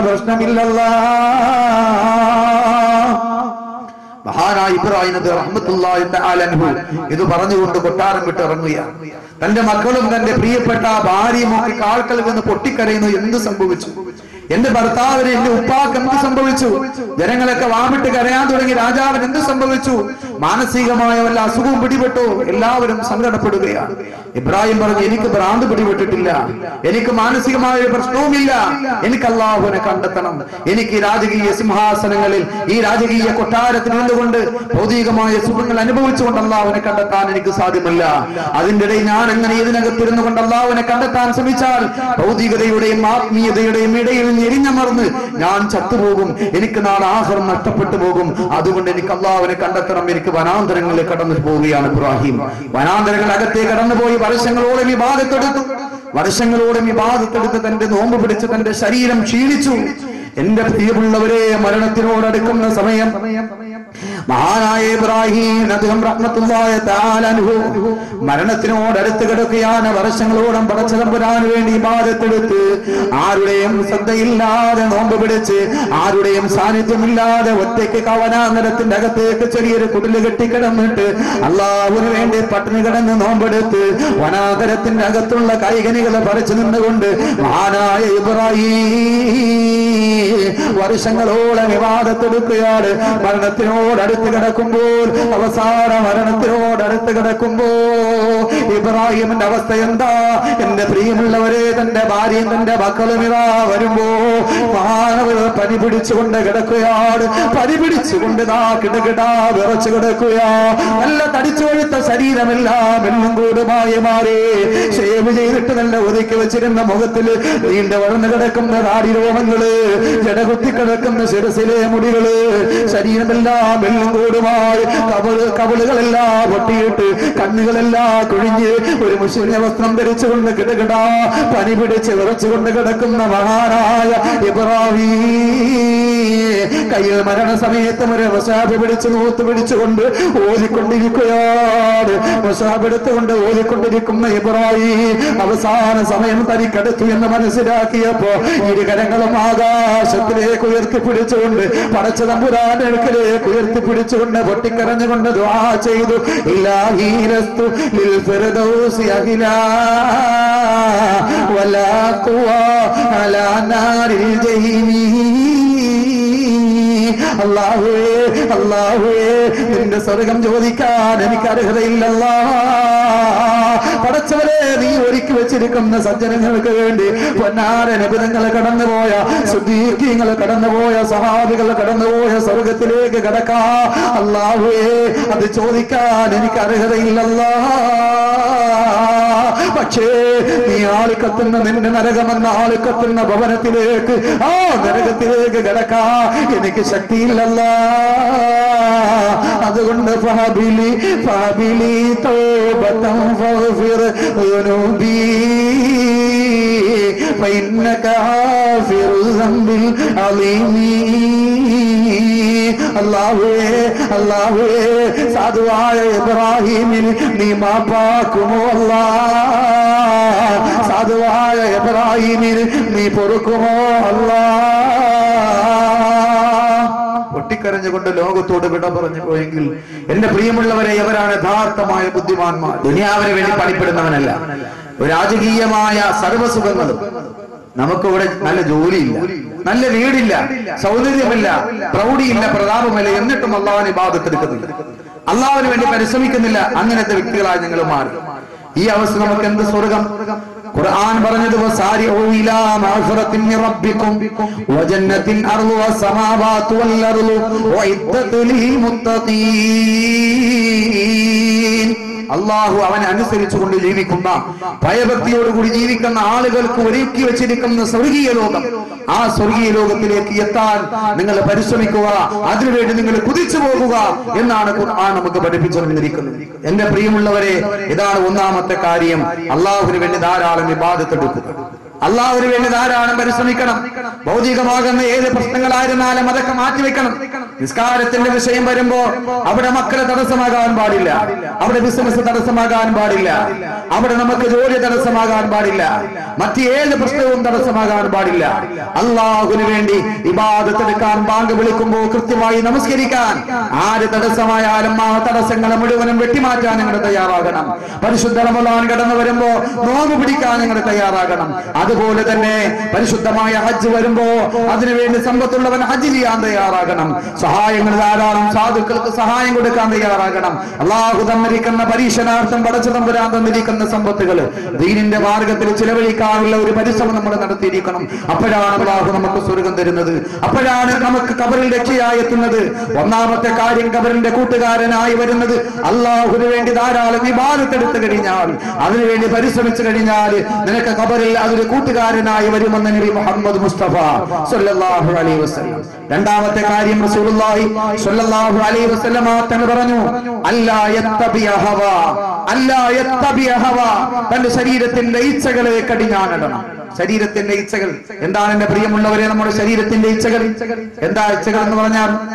പ്രശ്നമില്ലല്ല മഹാനായ ഇബ്രാഹിം നബി റഹ്മത്തുള്ളാഹി തആല അൻഹു ഇത് പറഞ്ഞുകൊണ്ട് കൊട്ടാരം വിട്ട് ഇറങ്ങുകയാണ് തന്റെ മക്കളും തന്റെ പ്രിയപ്പെട്ട ഭാര്യയും ഒക്കെ കാൽക്കൽ വന്ന് പൊട്ടിക്കരയുന്നു എന്ത് സംഭവിച്ചു എന്റെ ഭർത്താവിന് എന്റെ ഉപ്പാക്ക് എന്ത് സംഭവിച്ചു ജനങ്ങളൊക്കെ വാമിട്ട് കരയാൻ തുടങ്ങി രാജാവിന് എന്ത് സംഭവിച്ചു മാനസികമായ വല്ല അസുഖവും പിടിപെട്ടു എല്ലാവരും സങ്കടപ്പെടുകയാണ് ഇബ്രാഹിം പറഞ്ഞു എനിക്ക് ഭ്രാന്ത് പിടിപെട്ടിട്ടില്ല എനിക്ക് മാനസികമായ ഒരു പ്രശ്നവുമില്ല എനിക്ക് അള്ളാഹുവിനെ കണ്ടെത്തണം എനിക്ക് ഈ രാജകീയ സിംഹാസനങ്ങളിൽ ഈ രാജകീയ കൊട്ടാരത്തിൽ നിന്നുകൊണ്ട് ഭൗതികമായ സുഖങ്ങൾ അനുഭവിച്ചുകൊണ്ട് അള്ളാഹുവിനെ കണ്ടെത്താൻ എനിക്ക് സാധ്യമല്ല അതിന്റെ ഇടയിൽ ഞാൻ അങ്ങനെ ഇതിനകത്തിരുന്നു കൊണ്ട് അള്ളാഹുവിനെ കണ്ടെത്താൻ ശ്രമിച്ചാൽ ഭൗതികതയുടെയും ആത്മീയതയുടെയും ഇടയിൽ ഞെരിഞ്ഞമർന്ന് ഞാൻ ചത്തുപോകും എനിക്ക് നാളെ ആഹാരം നഷ്ടപ്പെട്ടു പോകും അതുകൊണ്ട് എനിക്ക് അള്ളാഹുവിനെ കണ്ടെത്തണം എനിക്ക് വനാന്തരങ്ങളിൽ കടന്നു പോവുകയാണ് ഇബ്രാഹിം വനാന്തരങ്ങൾ അകത്തേ കടന്നുപോയി വർഷങ്ങളോളം ഈ ഭാഗത്തെടുത്തു വർഷങ്ങളോളം ഈ ഭാഗത്തെടുത്ത് തന്റെ നോമ്പ് പിടിച്ച് തന്റെ ശരീരം ക്ഷീണിച്ചു എന്റെ പ്രിയമുള്ളവരെ മരണത്തിനോടടുക്കുന്ന സമയം മഹാനായ ഇബ്രാഹിം അദ്ദേഹം റഹ്മത്തുള്ളാഹി തആല അൻഹു മരണത്തിനോട് അടുത്ത് കിടക്കുകയാണ് വർഷങ്ങളോളം പടച്ചതമ്പുരാന് വേണ്ടി ഇബാദത്തെടുത്ത് ആരുടെയും ശ്രദ്ധയില്ലാതെ നോമ്പ് പിടിച്ച് ആരുടെയും സാന്നിധ്യമില്ലാതെ ഒറ്റയ്ക്ക് കവനാന്തരത്തിന്റെ അകത്തേക്ക് ചെറിയൊരു കുടില് കെട്ടിക്കിടന്നിട്ട് അള്ളാഹുവിന് വേണ്ടി പട്ടിണി കിടന്ന് നോമ്പെടുത്ത് വനാന്തരത്തിന്റെ അകത്തുള്ള കൈകനികളെ പറിച്ചു നിന്നുകൊണ്ട് മഹാനായ ഇബ്രാഹിം വർഷങ്ങളോളം വിവാദത്തെടുക്കുകയാണ് മരണത്തിനോട് അടുത്ത് കിടക്കുമ്പോൾ അവസാന മരണത്തിനോട് അടുത്ത് കിടക്കുമ്പോ ഇബ്രാഹിമിന്റെ അവസ്ഥ എന്താ എന്റെ പ്രിയമുള്ളവരെ തന്റെ ഭാര്യയും തന്റെ മക്കളും ഇതാ വരുമ്പോ മാനവ പനി പിടിച്ചുകൊണ്ട് കിടക്കുകയാണ് പനി പിടിച്ചുകൊണ്ട് ദാ കിടകിടാ വിറച്ചു കിടക്കുകയാ നല്ല തടിച്ചു കൊഴുത്ത ശരീരമെല്ലാം എല്ലാം കൂടുമായി മാറി ഷേവ് ചെയ്തിട്ട് നല്ല ഒതുക്കി വെച്ചിരുന്ന മുഖത്തില് നീണ്ട വളർന്നു കിടക്കുന്ന നാടി രോമങ്ങള് ജടകുത്തി കിടക്കുന്ന ശിരസിലെ മുടികള് ശരീരമെല്ലാം എല്ലാം കൂടുമായി കവള് കവളുകളെല്ലാം പൊട്ടിയിട്ട് കണ്ണുകളെല്ലാം കുഴിഞ്ഞ് ഒരു മുസ്ലിം വസ്ത്രം ധരിച്ചുകൊണ്ട് കിടകിടാ പനി പിടിച്ച് വിറച്ചുകൊണ്ട് കിടക്കുന്ന മഹാനായ ഇബ്രാഹീം കയ്യിൽ മരണസമയത്ത് ഒരു വസാബ് പിടിച്ച് നൂത്ത് പിടിച്ചുകൊണ്ട് ഓതിക്കൊണ്ടിരിക്കുകയാണ് വസാബ് എടുത്തുകൊണ്ട് ഓതിക്കൊണ്ടിരിക്കുന്ന ഇബ്രാഹിം അവസാന സമയം തനിക്കടുത്തു എന്ന് മനസ്സിലാക്കിയപ്പോ ഇരു കരങ്ങളും ആകാശത്തിലേക്ക് ഉയർത്തി പിടിച്ചുകൊണ്ട് പടച്ച തമ്പുരാന്റെ അടുക്കലേക്ക് ഉയർത്തി പിടിച്ചുകൊണ്ട് പൊട്ടിക്കരഞ്ഞുകൊണ്ട് ദ്വാ ചെയ്തു ഇലാഹീലസ്തു ലിൽ ഫിർദൗസി അഹിലാ വലാ ഖുവാ അലാ നാരിൽ ജഹീമീ അല്ലാഹുവേ അല്ലാഹുവേ നിന്റെ സ്വർഗം ചോദിക്കാൻ എനിക്ക് അർഹതയില്ലല്ലാ പടച്ചവരെ നീ ഒരുക്കി വെച്ചിരിക്കുന്ന സജ്ജനങ്ങൾക്ക് വേണ്ടി പൊന്നാര നിബിധങ്ങൾ കടന്നുപോയ സുദീർഘങ്ങൾ കടന്നുപോയ സഹാബികൾ കടന്നുപോയ സ്വർഗത്തിലേക്ക് കടക്കാ അല്ലാഹുവേ അത് ചോദിക്കാൻ എനിക്ക് അർഹതയില്ലല്ലാ പക്ഷേ നീ ആളിക്കത്തുന്ന നിന്റെ നരകമെന്ന ആളിക്കത്തുന്ന ഭവനത്തിലേക്ക് ആ നരകത്തിലേക്ക് കിടക്കാ എനിക്ക് ശക്തിയില്ലല്ല അതുകൊണ്ട് ഫഹബിലി ഫഹബിലി തോബത്തം ഫഗ്ഫിർ ذنوبي فإنك غافر الذنب العظيم അല്ലാഹുവേ അല്ലാഹുവേ സാധുവായ ഇബ്രാഹിമിന് നീ മാപ്പാക്കുമോ അല്ലാ സാധുവായ ഇബ്രാഹിമിന് നീ പൊറുക്കുമോ അല്ലാ പൊട്ടിക്കരഞ്ഞുകൊണ്ട് ലോകത്തോട് വിട പറഞ്ഞു പോയെങ്കിൽ എന്റെ പ്രിയമുള്ളവരെ എവരാണ് യഥാർത്ഥമായ ബുദ്ധിമാന്മാർ ദുനിയാവിന് വേണ്ടി പണിപ്പെടുന്നവനല്ല ഒരു രാജകീയമായ സർവസുഖങ്ങളും നമുക്കിവിടെ നല്ല ജോലിയില്ല നല്ല വീടില്ല സൗന്ദര്യമില്ല പ്രൗഢിയില്ല പ്രതാപമില്ല എന്നിട്ടും അള്ളാഹുവിനെ ബാധത്തെടുക്കുന്നില്ല അള്ളാഹുവിന് വേണ്ടി പരിശ്രമിക്കുന്നില്ല അങ്ങനത്തെ വ്യക്തികളായി ഞങ്ങൾ മാറി ഈ അവസ്ഥ നമുക്ക് എന്ത് സ്വർഗം ഖുർആൻ പറഞ്ഞത് വസാരിഉ ഇലാ മഗ്ഫിറത്തിൻ മിൻ റബ്ബിക്കും വജന്നത്തിൻ അർളുഹ സമാവാതു വൽ അർളു വഇദ്ദത്തു ലിൽ മുത്തഖീൻ അള്ളാഹു അവനെ അനുസരിച്ചുകൊണ്ട് ജീവിക്കുന്ന ഭയഭക്തിയോടുകൂടി ജീവിക്കുന്ന ആളുകൾക്ക് ഒരുക്കി വെച്ചിരിക്കുന്ന സ്വർഗീയ ലോകം ആ സ്വർഗീയ ലോകത്തിലേക്ക് എത്താൻ നിങ്ങൾ പരിശ്രമിക്കുക അതിനുവേണ്ടി നിങ്ങൾ കുതിച്ചു പോകുക എന്നാണ് ഖുർആൻ നമുക്ക് പഠിപ്പിച്ചു തന്നിരിക്കുന്നത് എന്റെ പ്രിയമുള്ളവരെ ഇതാണ് ഒന്നാമത്തെ കാര്യം അള്ളാഹുവിന് വേണ്ടി ധാരാളം വിവാദത്തെടുക്കുക അള്ളാഹുവിന് വേണ്ടി ധാരാളം പരിശ്രമിക്കണം ഭൗതികമാകുന്ന ഏത് പ്രശ്നങ്ങളായിരുന്നാലും അതൊക്കെ മാറ്റിവെക്കണം നിസ്കാരത്തിന്റെ വിഷയം വരുമ്പോ അവിടെ മക്കളെ തടസ്സമാകാൻ പാടില്ല അവിടെ ബിസിനസ് തടസ്സമാകാൻ പാടില്ല അവിടെ നമുക്ക് ജോലി തടസ്സമാകാൻ പാടില്ല മറ്റ് ഏത് പ്രശ്നവും തടസ്സമാകാൻ പാടില്ല അള്ളാഹുവിന് വേണ്ടി ഇബാദത്തെടുക്കാൻ ബാങ്ക് വിളിക്കുമ്പോൾ കൃത്യമായി നമസ്കരിക്കാൻ ആര് തടസ്സമായാലും ആ തടസ്സങ്ങളെ മുഴുവനും വെട്ടിമാറ്റാൻ നിങ്ങൾ തയ്യാറാകണം പരിശുദ്ധ റമദാൻ കടന്നു വരുമ്പോ നോമ്പ് പിടിക്കാൻ നിങ്ങൾ തയ്യാറാകണം അതുപോലെ തന്നെ പരിശുദ്ധമായ ഹജ്ജ് വരുമ്പോ അതിനുവേണ്ടി സമ്പത്തുള്ളവൻ ഹജ്ജ് ചെയ്യാൻ തയ്യാറാകണം സഹായങ്ങൾ ധാരാളം സാധുക്കൾക്ക് സഹായം കൊടുക്കാൻ തയ്യാറാകണം അള്ളാഹു തന്നിരിക്കുന്ന പരീക്ഷണാർത്ഥം പടച്ചു തമ്പുരാൻ തന്നിരിക്കുന്ന സമ്പത്തുകൾ ദീനിന്റെ മാർഗത്തിൽ ചിലവഴിക്കാനുള്ള ഒരു പരിശ്രമം നമ്മൾ നടത്തിയിരിക്കണം അപ്പോഴാണ് അള്ളാഹു നമുക്ക് സ്വർഗം തരുന്നത് അപ്പോഴാണ് നമുക്ക് കബറിൽ രക്ഷയായി എത്തുന്നത് ഒന്നാമത്തെ കാര്യം കബറിന്റെ കൂട്ടുകാരനായി വരുന്നത് അള്ളാഹുവിന് വേണ്ടി ധാരാളം വിവാദത്തെടുത്തു കഴിഞ്ഞാൽ അതിനുവേണ്ടി പരിശ്രമിച്ചു കഴിഞ്ഞാൽ നിനക്ക് കബറിൽ അതൊരു കൂട്ടുകാരനായി വരുമെന്ന് നബി മുഹമ്മദ് മുസ്തഫ സല്ലല്ലാഹു അലൈഹി വസല്ലം രണ്ടാമത്തെ കാര്യം റസൂലുള്ളാഹി സല്ലല്ലാഹു അലൈഹി വസല്ലമ തങ്ങൾ പറഞ്ഞു അല്ലാ യത്തബിയ ഹവ അല്ലാ യത്തബിയ ഹവ തന്റെ ശരീരത്തിന്റെ ഇച്ഛകളെ കടിഞ്ഞാണിടണം ശരീരത്തിന്റെ ഇച്ഛകൾ എന്താണ് എന്റെ പ്രിയമുള്ളവരെ നമ്മുടെ ശരീരത്തിന്റെ ഇച്ഛകൾ എന്താ ഇച്ഛകൾ എന്ന് പറഞ്ഞാൽ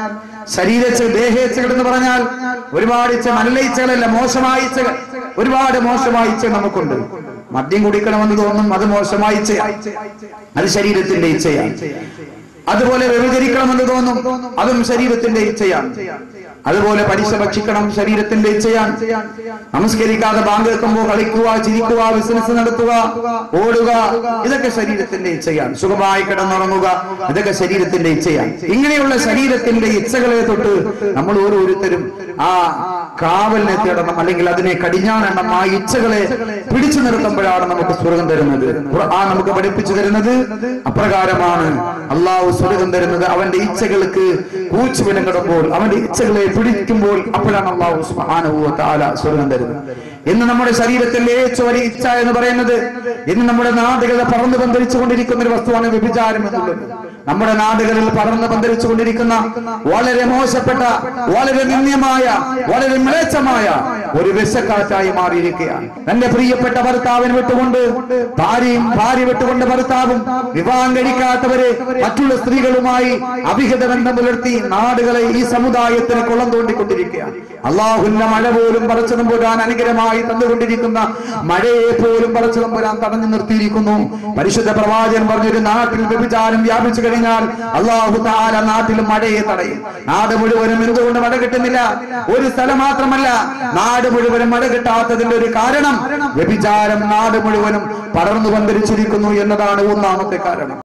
ശരീരച്ച ദേഹേച്ഛകൾ എന്ന് പറഞ്ഞാൽ ഒരുപാട് ഇച്ഛ നല്ല ഇച്ഛകളല്ല മോശമായ ഇച്ഛകൾ ഒരുപാട് മോശമായ ഇച്ഛ നമുക്കുണ്ട് മദ്യം കുടിക്കണമെന്ന് തോന്നും അത് മോശമായ ഇച്ഛയാണ് അത് ശരീരത്തിന്റെ ഇച്ഛയാണ് അതുപോലെ വ്യഭിചരിക്കണമെന്ന് തോന്നും അതും ശരീരത്തിന്റെ ഇച്ഛയാണ് അതുപോലെ പലിശ ഭക്ഷിക്കണം ശരീരത്തിന്റെ ഇച്ഛയാണ് നമസ്കരിക്കാതെ ബാങ്ക് വെക്കുമ്പോൾ കളിക്കുക ചിരിക്കുക ബിസിനസ് നടത്തുക ഓടുക ഇതൊക്കെ ശരീരത്തിന്റെ ഇച്ഛയാണ് സുഖമായി കിടന്നുറങ്ങുക ഇതൊക്കെ ശരീരത്തിന്റെ ഇച്ഛയാണ് ഇങ്ങനെയുള്ള ശരീരത്തിന്റെ ഇച്ഛകളെ തൊട്ട് നമ്മൾ ഓരോരുത്തരും ആ കാവലിനെ തേടണം അല്ലെങ്കിൽ അതിനെ കടിഞ്ഞാണെണ്ണം ആ ഇച്ഛകളെ പിടിച്ചു നിർത്തുമ്പോഴാണ് നമുക്ക് സ്വർഗം തരുന്നത് ആ നമുക്ക് പഠിപ്പിച്ചു തരുന്നത് അപ്രകാരമാണ് അള്ളാഹു സ്വർഗം തരുന്നത് അവന്റെ ഇച്ഛകൾക്ക് കൂച്ചു വിലങ്ങിടുമ്പോൾ അവന്റെ ഇച്ഛകളെ പിടിക്കുമ്പോൾ അപ്പോഴാണ് അള്ളാഹു സുബ്ഹാനഹു വ തആല സ്വർഗം തരുന്നത് ഇന്ന് നമ്മുടെ ശരീരത്തിന്റെ ഏറ്റവും വലിയ ഇച്ഛ എന്ന് പറയുന്നത് ഇന്ന് നമ്മുടെ നാടുകളെ പറന്ന് പന്തലിച്ചു കൊണ്ടിരിക്കുന്ന ഒരു വസ്തുവാണ് വ്യഭിചാരം എന്നുള്ളത് നമ്മുടെ നാടുകളിൽ പറന്ന് പന്തലിച്ചു കൊണ്ടിരിക്കുന്ന വളരെ മോശപ്പെട്ട വളരെ നിന്ദ്യമായ വളരെ മ്ലേച്ഛമായ ഒരു വിശക്കാറ്റായി മാറിയിരിക്കുകയാണ് തന്റെ പ്രിയപ്പെട്ട ഭർത്താവിനെ വിട്ടുകൊണ്ട് ഭാര്യയും ഭാര്യ വിട്ടുകൊണ്ട് ഭർത്താവും വിവാഹം കഴിക്കാത്തവരെ മറ്റുള്ള സ്ത്രീകളുമായി അവിഹിത ബന്ധം പുലർത്തി നാടുകളെ ഈ സമുദായത്തിന് കുളം തോണ്ടിക്കൊണ്ടിരിക്കുകയാണ് അള്ളാഹുന്ന മഴ പോലും പറിച്ചു നമ്പുരാൻ അനുഗ്രഹമായി തന്നുകൊണ്ടിരിക്കുന്ന മഴയെ പോലും പറിച്ചു നമ്പുരാൻ തടഞ്ഞു നിർത്തിയിരിക്കുന്നു പരിശുദ്ധ പ്രവാചകൻ പറഞ്ഞൊരു നാട്ടിൽ വ്യഭിചാരം വ്യാപിച്ചു കഴിഞ്ഞാൽ അള്ളാഹു താല നാട്ടിൽ മഴയെ തടയും നാട് മുഴുവനും എന്തുകൊണ്ട് മഴ കിട്ടുന്നില്ല ഒരു സ്ഥലം മാത്രമല്ല നാട് മുഴുവനും മഴ കിട്ടാത്തതിന്റെ ഒരു കാരണം വ്യഭിചാരം നാട് മുഴുവനും പടർന്നു പന്തരിച്ചിരിക്കുന്നു എന്നതാണ് ഒന്നാമത്തെ കാരണം